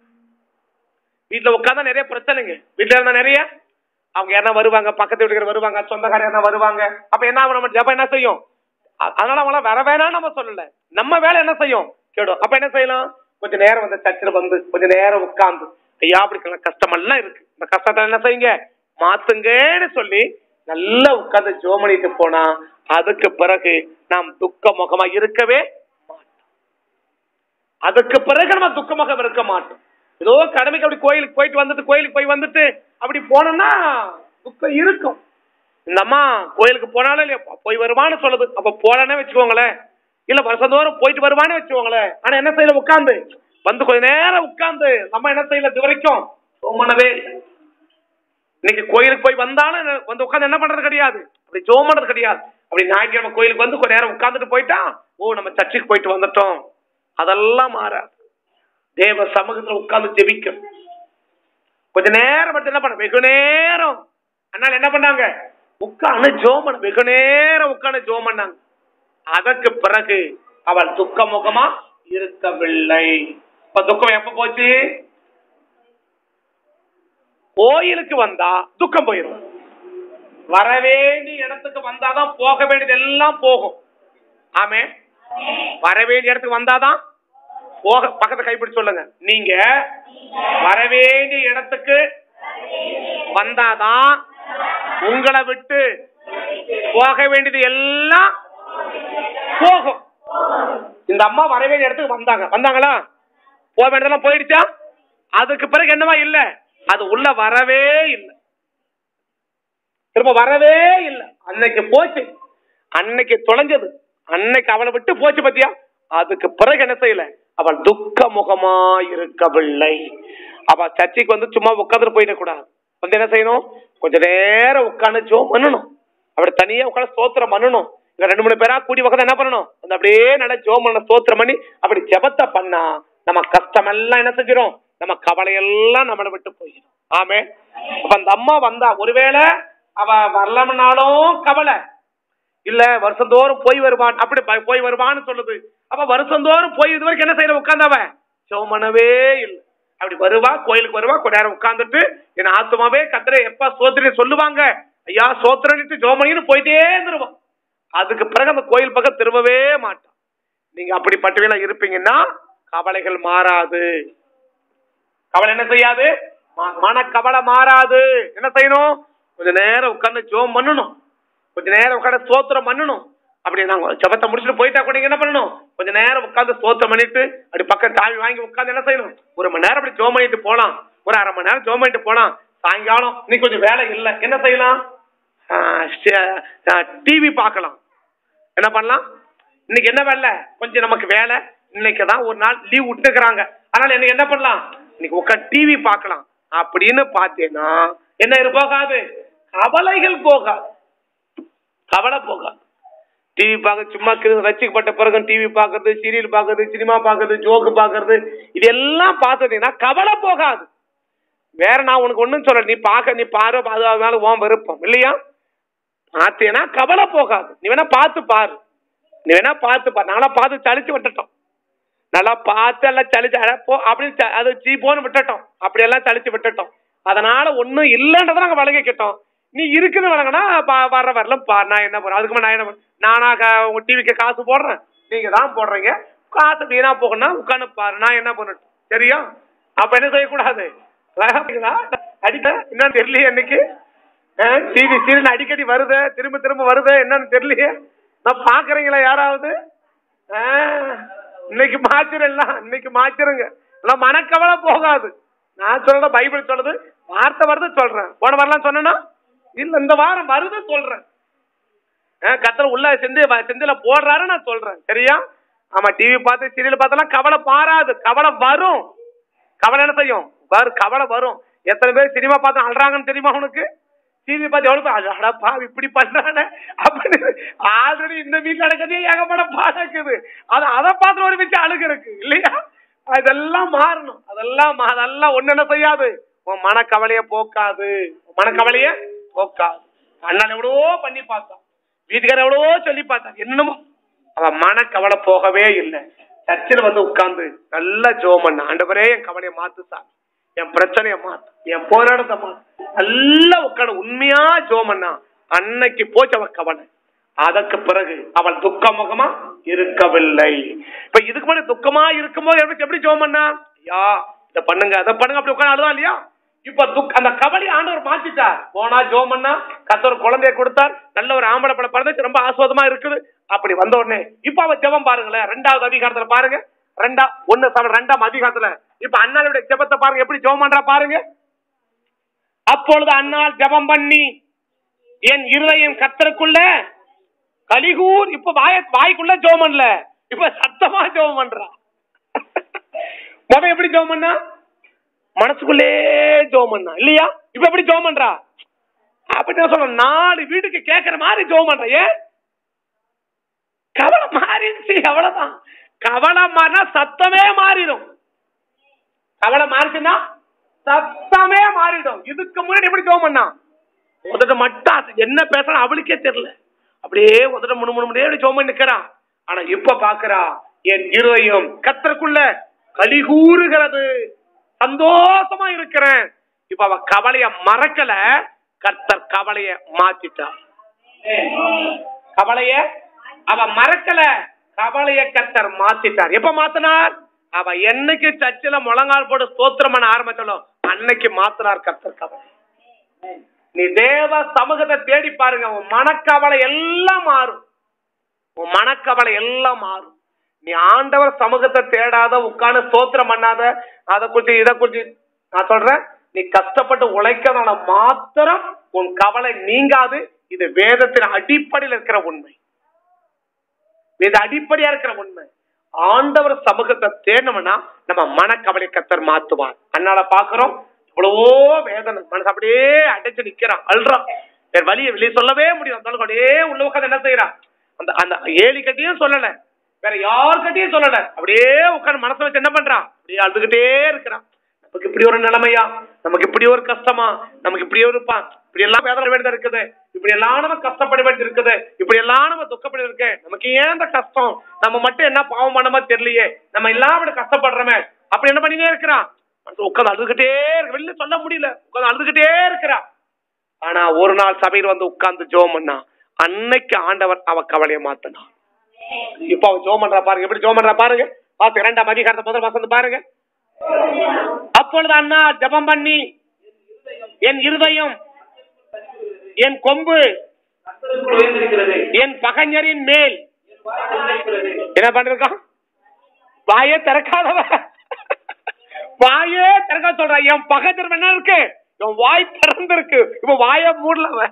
வீட்டுல உட்கார்ந்தா நிறைய பிரச்சனைங்க வீட்டுல இருந்தா நிறைய அவங்க யாரா வருவாங்க பக்கத்து வீட்டுக்கு வருவாங்க சொந்தக்காரர் யாரா வருவாங்க அப்ப என்ன ஆகும் நம்ம ஜெபம் என்ன செய்யும் அ- அதனால அவங்கள வர வேணாம் நம்ம சொல்லல நம்ம வேலை என்ன செய்யும் கேடும் அப்ப என்ன செய்யலாம் கொஞ்ச நேரம் வந்து சர்ச்சில் வந்து கொஞ்ச நேரம் உட்கார்ந்து ஐயா அப்படி கஷ்டமெல்லாம் இருக்கு இந்த கஷ்டத்தை என்ன செய்யுங்க மாத்துங்கன்னு சொல்லி நல்லா உட்கார்ந்து ஜோம் பண்ணிட்டு போனா அதுக்கு பிறகு நாம் துக்க முகமா இருக்கவே மாட்டோம் அதுக்கு பிறகு நம்ம துக்கமாக இருக்க மாட்டோம் ஏதோ கடமைக்கு அப்படி கோயிலுக்கு போயிட்டு வந்துட்டு கோயிலுக்கு போய் வந்துட்டு அப்படி போனோம்னா துக்கம் இருக்கும் இந்த அம்மா கோயிலுக்கு போனாலும் இல்லையா போய் வருவான்னு சொல்லுது அப்ப போலன்னே வச்சுக்கோங்களேன் இல்ல வருஷந்தோறும் போயிட்டு வருவானே வச்சுக்கோங்களேன் ஆனா என்ன செய்யல உட்கார்ந்து வந்து கொஞ்ச நேரம் உட்கார்ந்து நம்ம என்ன செய்யல இது வரைக்கும் சோமனவே இன்னைக்கு கோயிலுக்கு போய் வந்தாலும் என்ன- வந்து உட்கார்ந்து என்ன பண்றது கிடையாது அப்படி ஜோம் பண்றது கிடையாது அப்படி ஞாயிற்றுக்கிழமை கோயிலுக்கு வந்து கொஞ்ச நேரம் உட்கார்ந்துட்டு போயிட்டா ஓ நம்ம சர்ச்சுக்கு போயிட்டு வந்துட்டோம் அதெல்லாம் மாறாது தேவ சமூகத்துல உட்கார்ந்து ஜெபிக்கும் கொஞ்ச நேரம் மட்டும் என்ன பண்ண வெகு நேரம் அதனால என்ன பண்ணாங்க உட்கார்ந்து ஜோம் பண்ண வெகு நேரம் உட்கார்ந்து ஜோம் பண்ணாங்க அதற்கு பிறகு அவள் துக்க முகமா இருக்கவில்லை இப்ப துக்கம் எப்ப போச்சு கோயிலுக்கு வந்தா துக்கம் போயிடும் வர வேண்டிய இடத்துக்கு வந்தாதான் போக வேண்டியது எல்லாம் போகும் ஆமே வர வேண்டிய இடத்துக்கு வந்தாதான் போக பக்கத்தை கைப்பிடி சொல்லுங்க நீங்க வர வேண்டிய இடத்துக்கு வந்தாதான் உங்களை விட்டு போக வேண்டியது எல்லாம் போகும் இந்த அம்மா வர வேண்டிய இடத்துக்கு வந்தாங்க வந்தாங்களா போக வேண்டியதெல்லாம் போயிடுச்சா அதுக்கு பிறகு என்னவா இல்ல அது உள்ள வரவே இல்லை திரும்ப வரவே இல்லை அன்னைக்கு போச்சு அன்னைக்கு தொலைஞ்சது அன்னைக்கு அவளை விட்டு போச்சு பத்தியா அதுக்கு பிறகு என்ன செய்யல அவள் துக்க முகமா இருக்கவில்லை அவ சர்ச்சைக்கு வந்து சும்மா உட்காந்துட்டு போயிடக்கூடாது வந்து என்ன செய்யணும் கொஞ்ச நேரம் உட்காந்து ஜோம் பண்ணணும் அப்படி தனியா உட்காந்து ஸ்தோத்திரம் பண்ணணும் இல்ல ரெண்டு மூணு பேரா கூடி உட்காந்து என்ன பண்ணணும் அந்த அப்படியே நல்ல ஜோம் பண்ண ஸ்தோத்திரம் பண்ணி அப்படி ஜெபத்தை பண்ணா நம்ம கஷ்டம் எல்லாம் என்ன செஞ்சிடும் நம்ம கவலை எல்லாம் நம்மளை விட்டு போயிடும் ஆமே அப்ப அந்த அம்மா வந்தா ஒருவேளை அவ வரலம்னாலும் கவலை இல்ல வருஷந்தோறும் போய் வருவான் அப்படி ப- போய் வருவான்னு சொல்லுது அப்ப வருஷந்தோறும் போய் இது வரைக்கும் என்ன செய்யற உட்கார்ந்தவ சோமனவே இல்லை அப்படி வருவா கோயிலுக்கு வருவா கொஞ்ச நேரம் உட்கார்ந்துட்டு என் ஆத்மாவே கத்திர எப்ப சோத்திரி சொல்லுவாங்க ஐயா சோத்திரனிட்டு ஜோமணின்னு போயிட்டே இருந்துருவான் அதுக்கு பிறகு அந்த கோயில் பக்கம் திரும்பவே மாட்டான் நீங்க அப்படிப்பட்டவையில இருப்பீங்கன்னா கவலைகள் மாறாது கவலை என்ன செய்யாது ம- மனக்கவலை மாறாது என்ன செய்யணும் கொஞ்ச நேரம் உட்கார்ந்து ஜோம் பண்ணணும் கொஞ்ச நேரம் உட்கார்ந்து ஸ்தோத்திரம் பண்ணணும் அப்படி நாங்க ஜபத்தை முடிச்சுட்டு போயிட்டா கூட நீங்க என்ன பண்ணணும் கொஞ்ச நேரம் உட்கார்ந்து ஸ்தோத்திரம் பண்ணிட்டு அப்படி பக்கம் தாவி வாங்கி உட்கார்ந்து என்ன செய்யணும் ஒரு மணி நேரம் அப்படி ஜோம் பண்ணிட்டு போலாம் ஒரு அரை மணி நேரம் ஜோம் பண்ணிட்டு போலாம் சாயங்காலம் நீ கொஞ்சம் வேலை இல்லை என்ன செய்யலாம் டிவி பார்க்கலாம் என்ன பண்ணலாம் இன்னைக்கு என்ன வேலை கொஞ்சம் நமக்கு வேலை இன்னைக்கு தான் ஒரு நாள் லீவ் விட்டுக்கிறாங்க அதனால என்ன என்ன பண்ணலாம் இன்னைக்கு உட்காந்து டிவி பார்க்கலாம் அப்படின்னு பார்த்தேன்னா என்ன இது போகாது கவலைகள் போகாது கவலை போகாது டிவி பார்க்க சும்மா கிரு- ரசிக்கப்பட்ட பிறகு டிவி பார்க்கறது சீரியல் பார்க்கறது சினிமா பார்க்கறது ஜோக்கு பார்க்கறது இதெல்லாம் பார்த்தீங்கன்னா கவலை போகாது வேற நான் உனக்கு ஒண்ணும் சொல்லல நீ பார்க்க நீ பாரு அது அதனால உன் விருப்பம் இல்லையா பார்த்தேன்னா கவலை போகாது நீ வேணா பார்த்து பாரு நீ வேணா பார்த்து பாரு நாங்களாம் பார்த்து சலிச்சு விட்டுட்டோம் நல்லா பார்த்து எல்லாம் சலிச்சு அட போ அப்படி ச- அது சீ போன்னு விட்டுட்டோம் அப்படி எல்லாம் சலிச்சு விட்டுட்டோம் அதனால ஒண்ணும் இல்லைன்றதை நாங்க வழங்கிக்கிட்டோம் நீ இருக்குது வழங்கினா வர்ற வரலாம் பாரு நான் என்ன போறேன் அதுக்கு மேல நான் என்ன பண்ண- நானா கா- உங்க டிவிக்கு காசு போடுறேன் நீங்க தான் போடுறீங்க காசு வீணா போகணும்னா உட்காந்து பாரு நான் என்ன பண்ணட்டும் சரியா அப்ப என்ன செய்யக்கூடாது விளங்குதா? அடிக்க என்னன்னு தெரியலையே இன்னைக்கு டிவி சீரியல் அடிக்கடி வருது திரும்ப திரும்ப வருது என்னன்னு தெரியலையே நான் பாக்குறீங்களா யாராவது ஆ, இன்னைக்கு மாத்திரலாம் இன்னைக்கு மாத்திருங்க எல்லாம் மனக்கவலை போகாது நான் சொல்ற பைபிள் சொல்றது வார்த்தை வருது சொல்றேன் போன வாரம் சொன்னா இல்ல இந்த வாரம் வருது சொல்றேன் கத்தல உள்ள செந்து செந்தில போடுறாரு நான் சொல்றேன் சரியா ஆமா டிவி பார்த்து சீரியல் பார்த்தெல்லாம் கவலை பாராது கவலை வரும் கவலை என்ன செய்யும் வரு கவலை வரும் எத்தனை பேர் சினிமா பார்த்து அழுறாங்கன்னு தெரியுமா உனக்கு சீரியல் பார்த்து எவ்வளவு பேர் அட- அடப்பா இப்படி பண்றானே அப்படின்னு ஆல்ரெடி இந்த வீட்டுல நடக்கிறதே ஏகப்பட பாடக்குது அது அதை பார்த்து ஒரு வீட்டு அழுகு இருக்கு இல்லையா அதெல்லாம் மாறணும் அதெல்லாம் மா- அதெல்லாம் ஒண்ணு என்ன செய்யாது உன் மனக்கவலைய போக்காது உன் மனக்கவலைய போக்காது அண்ணன் எவ்வளவோ பண்ணி பார்த்தான் வீட்டுக்காரர் எவ்வளவோ சொல்லி பார்த்தான் என்னமோ அவன் மனக்கவலை போகவே இல்லை சர்ச்சில் வந்து உட்கார்ந்து நல்ல ஜோம் பண்ண ஆண்டவரே என் கவலையை மாத்து சாமி என் பிரச்சனையை மாத்து என் போராட்டத்தை மாத்து நல்லா உட்காந்து உண்மையா ஜோம் பண்ணா அன்னைக்கு போச்சு அவ கவலை அதற்கு பிறகு அவள் துக்கமுகமா இருக்கவில்லை இப்ப இதுக்கு முன்னாடி துக்கமா இருக்கும்போது எப்படி எப்படி ஜோம் பண்ணா ஐயா இத பண்ணுங்க அதை பண்ணுங்க அப்படி உட்காந்து அழுதா இல்லையா இப்ப துக் அந்த கவலை ஆண்டவர் மாத்திட்டார் போனா ஜோம் பண்ணா கத்தர் குழந்தைய கொடுத்தார் நல்ல ஒரு ஆம்பளை பழம் பிறந்துச்சு ரொம்ப ஆஸ்வாதமா இருக்குது அப்படி வந்த உடனே இப்ப அவ ஜெபம் பாருங்களேன் ரெண்டாவது அதிகாரத்துல பாருங்க ரெண்டா ஒண்ணு சவ- ரெண்டாம் அதிகாரத்துல இப்ப அண்ணாளுடைய ஜெபத்தை பாருங்க எப்படி ஜெபம் பண்றா பாருங்க அப்பொழுது அண்ணாள் ஜெபம் பண்ணி என் இருதயம் கத்தருக்குள்ள கலிகூர் இப்ப வாய வாய்க்குள்ள ஜெபம் பண்ணல இப்ப சத்தமா ஜெபம் பண்றா முத எப்படி ஜெபம் பண்ணா மனசுக்குள்ளே ஜெபம் பண்ணா இல்லையா இப்ப எப்படி ஜெபம் பண்றா அப்படி நான் சொல்றேன் நாலு வீட்டுக்கு கேட்கற மாதிரி ஜெபம் பண்ற ஏன் கவலை மாறிடுச்சு அவ்வளவுதான் கவலை மாறினா சத்தமே மாறிடும் கவலை மாறிச்சுன்னா சத்தமே மாறிடும் இதுக்கு முன்னாடி எப்படி ஜெபம் பண்ணா உதட்ட மட்டும் அசை- என்ன பேசணும் அவளுக்கே தெரியல அப்படியே உதட்ட முணு முணு முன்னே ஜெபம் பண்ணி நிக்கிறா ஆனா இப்ப பாக்குறா என் இருதயம் கத்தருக்குள்ள கலிகூறுகிறது சந்தோஷமா இருக்கிறேன் இப்ப அவ கவலைய மறக்கல கர்த்தர் கவலைய மாத்திட்டா கவலைய அவ மறக்கல கவலைய கத்தர் மாத்திட்டார் எப்ப மாத்தினார் அவ என்னைக்கு சர்ச்சில முழங்கால் போட்டு ஸ்தோத்திரம் பண்ண ஆரம்பிச்சாலும் அன்னைக்கு மாத்தினார் கத்தர் கவலை நீ தேவ சமூகத்தை தேடி பாருங்க உன் மனக்கவலை எல்லாம் மாறும் உன் மனக்கவலை எல்லாம் மாறும் நீ ஆண்டவர் சமூகத்தை தேடாத உட்கார்ந்து ஸ்தோத்திரம் பண்ணாத அதை குறிச்சு இதை குறிச்சு நான் சொல்றேன் நீ கஷ்டப்பட்டு உழைக்கிறதால மாத்திரம் உன் கவலை நீங்காது இது வேதத்தின் அடிப்படையில் இருக்கிற உண்மை இது அடிப்படையா இருக்கிற உண்மை ஆண்டவர் சமூகத்தை தேடணும்னா நம்ம மனக்கவலை கத்தர் மாத்துவார் அதனால பாக்குறோம் இவ்வளவோ வேதனை மனசு அப்படியே அடைச்சு நிக்கிறான் அல்றான் வேற வழியை வெளியே சொல்லவே முடியும் அந்த ஆளுக்கு அப்படியே உள்ள உட்காந்து என்ன செய்யறான் அந்த அந்த ஏலி கட்டியும் சொல்லல வேற யார்கிட்டயும் சொல்லல அப்படியே உட்காந்து மனசை வச்சு என்ன பண்றான் அப்படியே அழுதுகிட்டே இருக்கிறான் நமக்கு இப்படி ஒரு நிலைமையா நமக்கு இப்படி ஒரு கஷ்டமா நமக்கு இப்படி ஒரு பா இப்படி எல்லாம் வேதனை வேண்டியது இருக்குது இப்படி எல்லாம் நம்ம கஷ்டப்பட வேண்டியது இருக்குது இப்படி எல்லாம் நம்ம துக்கப்பட இருக்கு நமக்கு ஏன் இந்த கஷ்டம் நம்ம மட்டும் என்ன பாவம் பண்ணாம தெரியலையே நம்ம எல்லாம் இப்படி கஷ்டப்படுறோமே அப்படி என்ன பண்ணினே இருக்கிறான் உட்காந்து அழுதுகிட்டே இருக்கு வெளில சொல்ல முடியல உட்காந்து அழுதுகிட்டே இருக்கிறான் ஆனா ஒரு நாள் சபையில் வந்து உட்கார்ந்து ஜோம் பண்ணா அன்னைக்கு ஆண்டவர் அவ கவலையை மாத்தினான் இப்ப அவன் ஜோம் பண்றா பாருங்க எப்படி ஜோம் பண்றா பாருங்க பார்த்து இரண்டாம் அதிகாரத்தை முதல் வசந்து பாருங்க அப்பொழுது அண்ணா ஜெபம் பண்ணி என் இருதயம் என் கொம்பு என் பகைஞரின் மேல் என்ன பண்ணிருக்கான் வாயே திறக்காதவ வாயே திறக்க சொல்ற என் பகைஞர் என்ன இருக்கு என் வாய் திறந்திருக்கு இப்ப வாய மூடலவ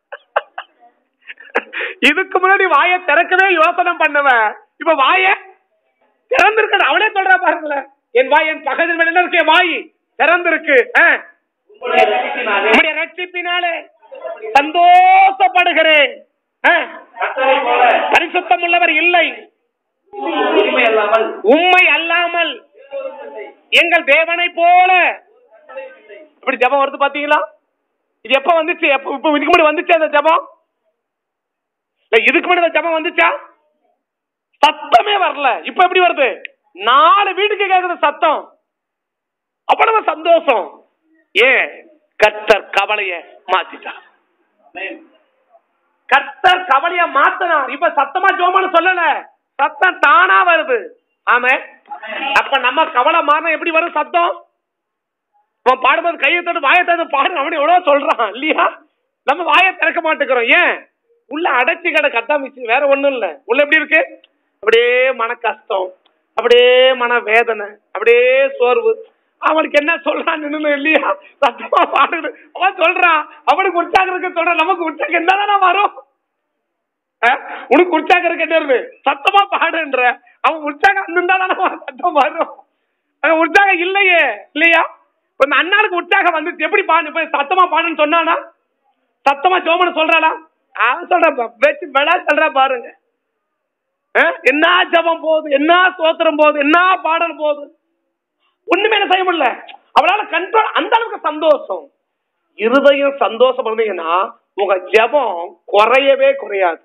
இதுக்கு முன்னாடி வாய திறக்கவே யோசனை பண்ணவன் இப்ப வாய திறந்திருக்கு அவனே சொல்றா பாருங்களேன் என் வாய் என் பகைஞர் மேல என்ன இருக்கு என் வாய் திறந்திருக்கு ஆ. உம்முடைய ரட்சிப்பினாலே சந்தோஷப்படுகிறேன் ஆ. பரிசுத்தம் உள்ளவர் இல்லை உண்மை அல்லாமல் எங்கள் தேவனை போல இப்படி ஜெபம் வருது பாத்தீங்களா இது எப்ப வந்துச்சு எப்ப இப்ப இதுக்கு முன்னாடி வந்துச்சு அந்த ஜெபம் இல்ல இதுக்கு முன்னாடி அந்த ஜெபம் வந்துச்சா சத்தமே வரல இப்ப எப்படி வருது நாலு வீட்டுக்கு கேக்குது சத்தம் அவ்வளவு சந்தோஷம் ஏன் கர்த்தர் கவலைய மாத்திட்டார் கர்த்தர் கவலைய மாத்தினார் இப்ப சத்தமா ஜோமான்னு சொல்லல சத்தம் தானா வருது ஆமா அப்ப நம்ம கவலை மாறினா எப்படி வரும் சத்தம் அவன் பாடும்போது கையை தட்டு வாயை தட்டு பாடு அவன் எவ்வளவு சொல்றான் இல்லையா நம்ம வாயை திறக்க மாட்டேங்கிறோம் ஏன் உள்ள அடைச்சி கடை கட்டாமிச்சு வேற ஒண்ணும் இல்ல உள்ள எப்படி இருக்கு அப்படியே மன கஷ்டம் அப்படியே மன வேதனை அப்படியே சோர்வு அவனுக்கு என்ன சொல்றான்னு இல்லையா சத்தமா பாடு அவன் சொல்றான் அவனுக்கு உற்சாகம் இருக்கு சொல்றான் நமக்கு உற்சாகம் என்னதானே வரும் அஹ், உனக்கு உற்சாகம் இருக்கு என்ன இருக்கு? சத்தமா பாடுன்ற அவன் உற்சாகம் இருந்தாதானே சத்தம் வரும் அஹ், உற்சாகம் இல்லையே இல்லையா இப்ப இந்த அண்ணாளுக்கு உற்சாகம் வந்துச்சு எப்படி பாடு போய் சத்தமா பாடுன்னு சொன்னானா சத்தமா ஜோமன் சொல்றாளா அவன் சொல்ற வச்சு விளா சொல்றா பாருங்க அஹ், என்ன ஜபம் போகுது என்ன சோத்திரம் போகுது என்ன பாடல் போகுது ஒண்ணுமே என்ன செய்ய முடியல அவளால கண்ட்ரோல் அந்த அளவுக்கு சந்தோஷம் இருதயம் சந்தோஷம் இருந்தீங்கன்னா உங்க ஜெபம் குறையவே குறையாது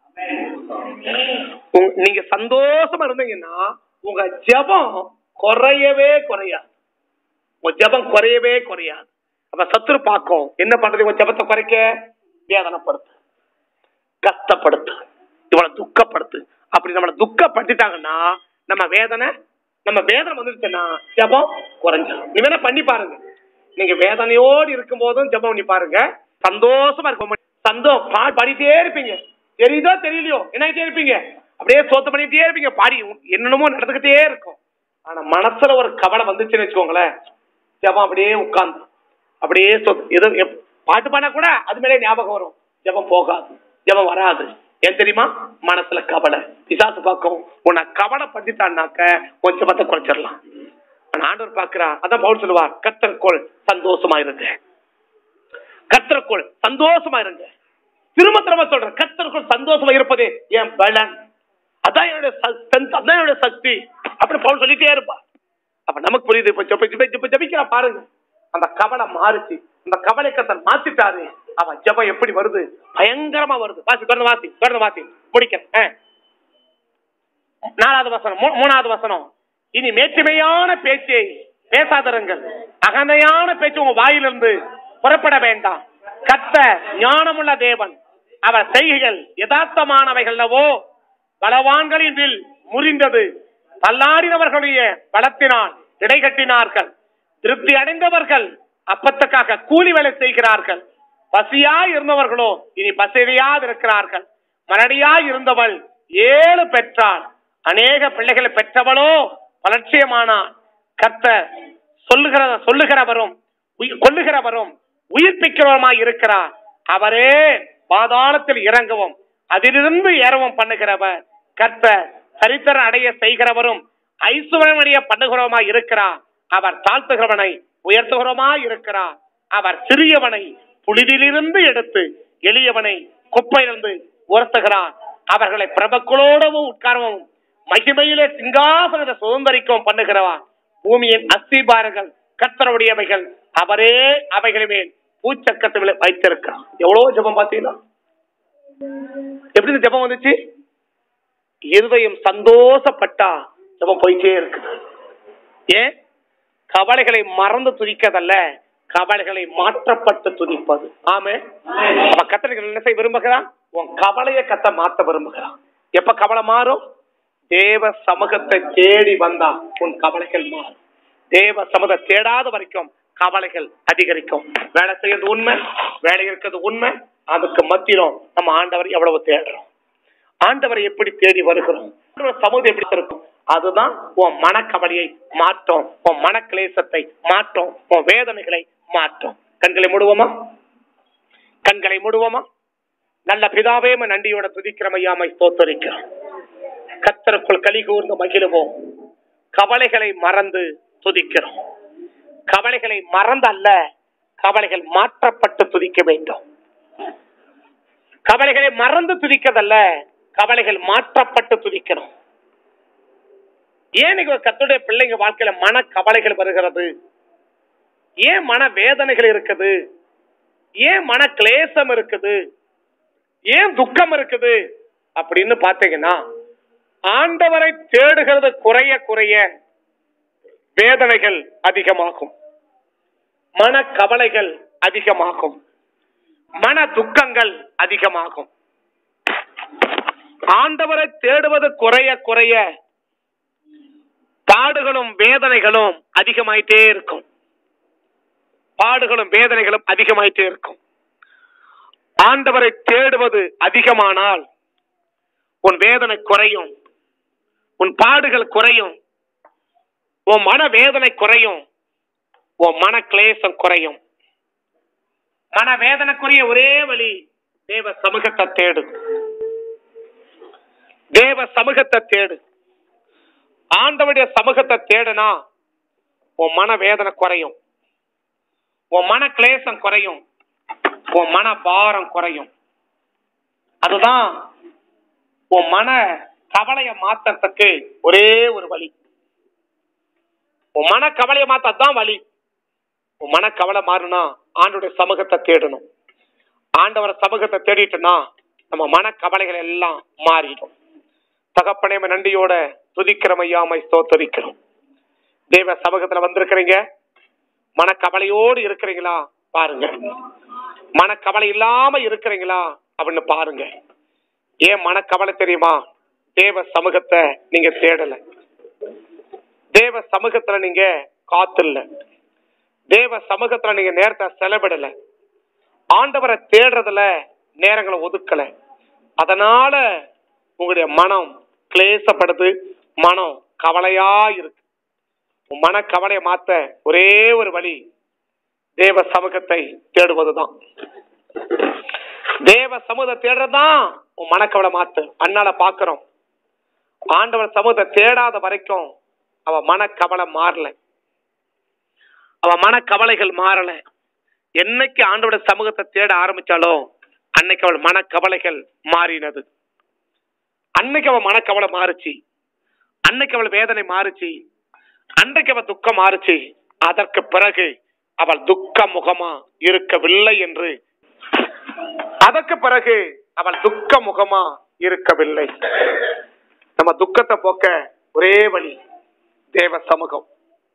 உங்க- நீங்க சந்தோஷமா இருந்தீங்கன்னா உங்க ஜெபம் குறையவே குறையாது உங்க ஜெபம் குறையவே குறையாது அப்ப சத்துரு பார்க்கும் என்ன பண்றது உங்க ஜெபத்தை குறைக்க வேதனைப்படுத்து கஷ்டப்படுத்து இவனை துக்கப்படுத்து அப்படி நம்மளை துக்கப்படுத்திட்டாங்கன்னா நம்ம வேதனை நம்ம வேதனை வந்துருச்சுன்னா ஜெபம் குறைஞ்சிடும் நீ வேணா பண்ணி பாருங்க நீங்க வேதனையோடு இருக்கும் போதும் ஜெபம் பண்ணி பாருங்க சந்தோஷமா இருக்கும் சந்தோ பா பாடிட்டே இருப்பீங்க தெரியுதோ தெரியலையோ என்ன இருப்பீங்க அப்படியே சோத்து பண்ணிட்டே இருப்பீங்க பாடி என்னென்னமோ நடந்துகிட்டே இருக்கும் ஆனா மனசுல ஒரு கவலை வந்துச்சுன்னு வச்சுக்கோங்களேன் ஜெபம் அப்படியே உட்கார்ந்து அப்படியே சொத்து ஏதோ எப்- பாட்டு பாடினா கூட அது மேலே ஞாபகம் வரும் ஜெபம் போகாது ஜெபம் வராது ஏன் தெரியுமா மனசுல கவலை பிசாசு பார்க்கும் உன்னை கவலை பட்டுட்டான்னாக்க உன் ஜெபத்தை குறைச்சிடலாம் ஆனா ஆண்டவர் பார்க்கிறா அதான் பவுல் சொல்லுவார் கத்தர்கோள் சந்தோஷமா இருங்க கத்தர்கோள் சந்தோஷமா இருங்க திரும்ப திரும்ப சொல்றேன் கத்தர்கோள் சந்தோஷமா இருப்பதே என் பலன் அதான் என்னுடைய ச- strength, அதான் என்னுடைய சக்தி அப்படி பவுல் சொல்லிட்டே இருப்பா அப்ப நமக்கு புரியுது இப்ப ஜெப ஜெப ஜெப ஜெபிக்கிறா பாருங்க அந்த கவலை மாறுச்சு அந்த கவலை கத்தர் மாத்திட்டாரு அவன் ஜெபம் எப்படி வருது பயங்கரமா வருது வாசி தொடர்ந்து வாசி தொடர்ந்து வாசி முடிக்கிறேன் ஆ. நாலாவது வசனம் மூ- மூணாவது வசனம் இனி மேற்றுமையான பேச்சை பேசாதருங்கள் அகந்தையான பேச்சு உங்க வாயிலிருந்து புறப்பட வேண்டாம் கத்த ஞானமுள்ள தேவன் அவர் செய்கைகள் யதார்த்தமானவைகளவோ பலவான்களின் வில் முறிந்தது தள்ளாடினவர்களுடைய பலத்தினால் இடைகட்டினார்கள் திருப்தி அடைந்தவர்கள் அப்பத்துக்காக கூலி வேலை செய்கிறார்கள் பசியா இருந்தவர்களோ இனி பசியாது இருக்கிறார்கள் மலடியா இருந்தவள் ஏழு பெற்றாள் அநேக பிள்ளைகளை பெற்றவளோ வளர்ச்சியமானாள் கர்த்தர் சொல்லுகிற சொல்லுகிறவரும் உயி- கொல்லுகிறவரும் உயிர்ப்பிக்கிறவருமாய் இருக்கிறார் அவரே பாதாளத்தில் இறங்கவும் அதிலிருந்து ஏறவும் பண்ணுகிறவர் கர்த்தர் சரித்திரம் அடைய செய்கிறவரும் ஐஸ்வர்யம் அடைய பண்ணுகிறவருமாய் இருக்கிறார் அவர் தாழ்த்துகிறவனை உயர்த்துகிறவருமாய் இருக்கிறார் அவர் சிறியவனை புலிதிலிருந்து எடுத்து எளியவனை குப்பையிலிருந்து உயர்த்துகிறார் அவர்களை பிரபக்களோடவும் உட்காரவும் மகிமையிலே சிங்காசனத்தை சுதந்திரிக்கவும் பண்ணுகிறவா பூமியின் அஸ்திபாரங்கள் கர்த்தருடையவைகள் அவரே அவைகளை மேல் பூச்சக்கத்தில் வைத்திருக்கிறார் எவ்வளவு ஜெபம் பார்த்தீங்களா எப்படி இந்த ஜெபம் வந்துச்சு இருதயம் சந்தோஷப்பட்டா ஜெபம் போயிட்டே இருக்கு ஏன் கவலைகளை மறந்து துதிக்கதல்ல கவலைகளை மாற்றப்பட்டு துதிப்பது ஆமே அவன் கத்தனைகள் என்ன செய்ய விரும்புகிறான் உன் கவலையை கத்த மாத்த விரும்புகிறான் எப்ப கவலை மாறும் தேவ சமூகத்தை தேடி வந்தா உன் கவலைகள் மாறும் தேவ சமூக தேடாத வரைக்கும் கவலைகள் அதிகரிக்கும் வேலை செய்யறது உண்மை வேலை இருக்கிறது உண்மை அதுக்கு மத்தியிலும் நம்ம ஆண்டவர் எவ்வளவு தேடுறோம் ஆண்டவரை எப்படி தேடி வருகிறோம் ஆண்டவர் சமூகம் எப்படி இருக்கும் அதுதான் உன் மனக்கவலையை மாற்றும் உன் மனக்லேசத்தை மாற்றும் உன் வேதனைகளை மாற்றும் கண்களை மூடுவோமா கண்களை மூடுவோமா நல்ல பிதாவே உம்மை நன்றியோட துதிக்கிறமையாமை தோத்தரிக்கிறோம் கத்தருக்குள் கலி கூர்ந்து மகிழுவோம் கவலைகளை மறந்து துதிக்கிறோம் கவலைகளை மறந்து அல்ல கவலைகள் மாற்றப்பட்டு துதிக்க வேண்டும் கவலைகளை மறந்து துதிக்கதல்ல கவலைகள் மாற்றப்பட்டு துதிக்கணும் ஏன் இன்னைக்கு ஒரு கர்த்தருடைய பிள்ளைங்க வாழ்க்கையில மன கவலைகள் வருகிறது ஏன் மன வேதனைகள் இருக்குது ஏன் மன கிளேசம் இருக்குது ஏன் துக்கம் இருக்குது அப்படின்னு பாத்தீங்கன்னா ஆண்டவரை தேடுகிறது குறைய குறைய வேதனைகள் அதிகமாகும் மன கவலைகள் அதிகமாகும் மன துக்கங்கள் அதிகமாகும் ஆண்டவரை தேடுவது குறைய குறைய பாடுகளும் வேதனைகளும் அதிகமாயிட்டே இருக்கும் பாடுகளும் வேதனைகளும் அதிகமாயிட்டே இருக்கும் ஆண்டவரை தேடுவது அதிகமானால் உன் வேதனை குறையும் உன் பாடுகள் குறையும் உன் மன வேதனை குறையும் உன் மன கிளேசம் குறையும் மன வேதனைக்குரிய ஒரே வழி தேவ சமூகத்தை தேடு தேவ சமூகத்தை தேடு ஆண்டவருடைய சமூகத்தை தேடுனா உன் மன வேதனை குறையும் உன் மன கிளேசம் குறையும் உன் மன பாரம் குறையும் அதுதான் உன் மன கவலைய மாத்தறதுக்கு ஒரே ஒரு வழி உன் மன கவலைய மாத்த அதான் வழி உன் மன கவலை மாறுனா ஆண்டோடைய சமூகத்தை தேடணும் ஆண்டவர சமூகத்தை தேடிட்டுனா நம்ம மன கவலைகள் எல்லாம் மாறிடும் தகப்பனே உம்மை நன்றியோட துதிக்கிறமையாமை ஸ்தோத்தரிக்கிறோம் தேவ சமூகத்துல வந்திருக்கிறீங்க மனக்கவலையோடு இருக்கிறீங்களா பாருங்க மனக்கவலை இல்லாம இருக்கிறீங்களா அப்படின்னு பாருங்க ஏன் மனக்கவலை தெரியுமா தேவ சமூகத்தை நீங்க தேடல தேவ சமூகத்துல நீங்க காத்துல தேவ சமூகத்துல நீங்க நேரத்தை செலவிடல ஆண்டவரை தேடுறதுல நேரங்களை ஒதுக்கல அதனால உங்களுடைய மனம் கிளேசப்படுது மனம் கவலையா இருக்கு உன் மன கவலையை மாத்த ஒரே ஒரு வழி தேவ சமூகத்தை தேடுவதுதான் தேவ சமூகத்தை தேடுறதுதான் உன் மனக்கவலை மாத்து அண்ணால பாக்குறோம் ஆண்டவர் சமூகத்தை தேடாத வரைக்கும் அவ மனக்கவலை மாறல அவ மனக்கவலைகள் மாறல என்னைக்கு ஆண்டவட சமூகத்தை தேட ஆரம்பிச்சாலோ அன்னைக்கு அவள் மனக்கவலைகள் மாறினது அன்னைக்கு அவள் மனக்கவலை மாறுச்சு அன்னைக்கு அவள் வேதனை மாறுச்சு அன்றைக்கு அவள் துக்கம் மாறுச்சு அதற்கு பிறகு அவள் துக்க முகமா இருக்கவில்லை என்று அதற்கு பிறகு அவள் துக்க முகமா இருக்கவில்லை நம்ம துக்கத்தை போக்க ஒரே வழி தேவ சமூகம்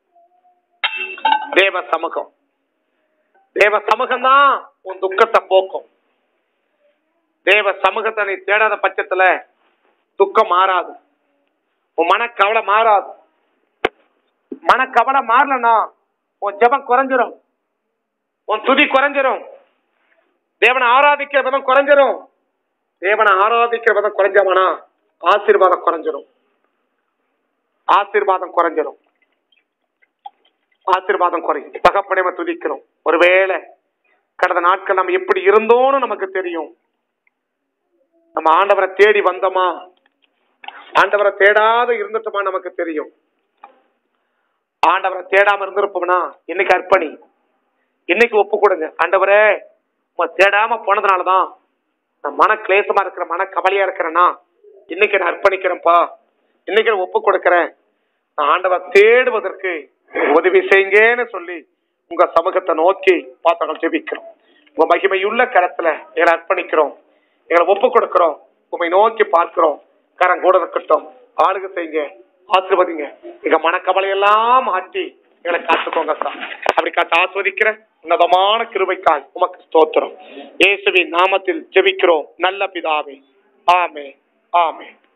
தேவ சமூகம் தேவ சமூகம் தான் உன் துக்கத்தை போக்கும் தேவ சமூகத்தை நீ தேடாத பட்சத்துல துக்கம் மாறாது உன் மனக்கவலை மாறாது மனக்கவலை மாறலனா உன் ஜெபம் குறைஞ்சிரும் உன் துதி குறைஞ்சிரும் தேவனை ஆராதிக்கிற விதம் குறைஞ்சிரும் தேவனை ஆராதிக்கிற விதம் குறைஞ்சவனா ஆசீர்வாதம் குறைஞ்சிரும் ஆசீர்வாதம் குறைஞ்சிரும் ஆசீர்வாதம் குறையும் தகப்பனை நம்ம துதிக்கிறோம் ஒருவேளை கடந்த நாட்கள் நம்ம எப்படி இருந்தோம்னு நமக்கு தெரியும் நம்ம ஆண்டவரை தேடி வந்தோமா ஆண்டவரை தேடாத இருந்துட்டோமா நமக்கு தெரியும் ஆண்டவரை தேடாம இருந்திருப்போம்னா இன்னைக்கு அர்ப்பணி இன்னைக்கு ஒப்பு கொடுங்க ஆண்டவரே உங்களை தேடாம போனதுனாலதான் நான் மன கிளேசமா இருக்கிற மன கவலையா இருக்கிறேன்னா இன்னைக்கு நான் அர்ப்பணிக்கிறேன்ப்பா இன்னைக்கு நான் ஒப்பு கொடுக்கிறேன் நான் ஆண்டவரை தேடுவதற்கு எனக்கு உதவி செய்யுங்கன்னு சொல்லி உங்க சமூகத்தை நோக்கி பாத்திரங்கள் ஜெபிக்கிறோம் உங்க மகிமையுள்ள கரத்துல எங்களை அர்ப்பணிக்கிறோம் எங்களை ஒப்பு கொடுக்கிறோம் உண்மை நோக்கி பார்க்கிறோம் கரம் கூட இருக்கட்டும் ஆளுக செய்யுங்க ஆசிர்வதிங்க எங்க மனக்கவலையெல்லாம் மாற்றி எங்களை காத்துக்கோங்க சார் அப்படி காத்து ஆஸ்வதிக்கிற உன்னதமான கிருபைக்காய் உமக்கு ஸ்தோத்திரம் இயேசுவின் நாமத்தில் ஜெபிக்கிறோம் நல்ல பிதாவே ஆமே ஆமே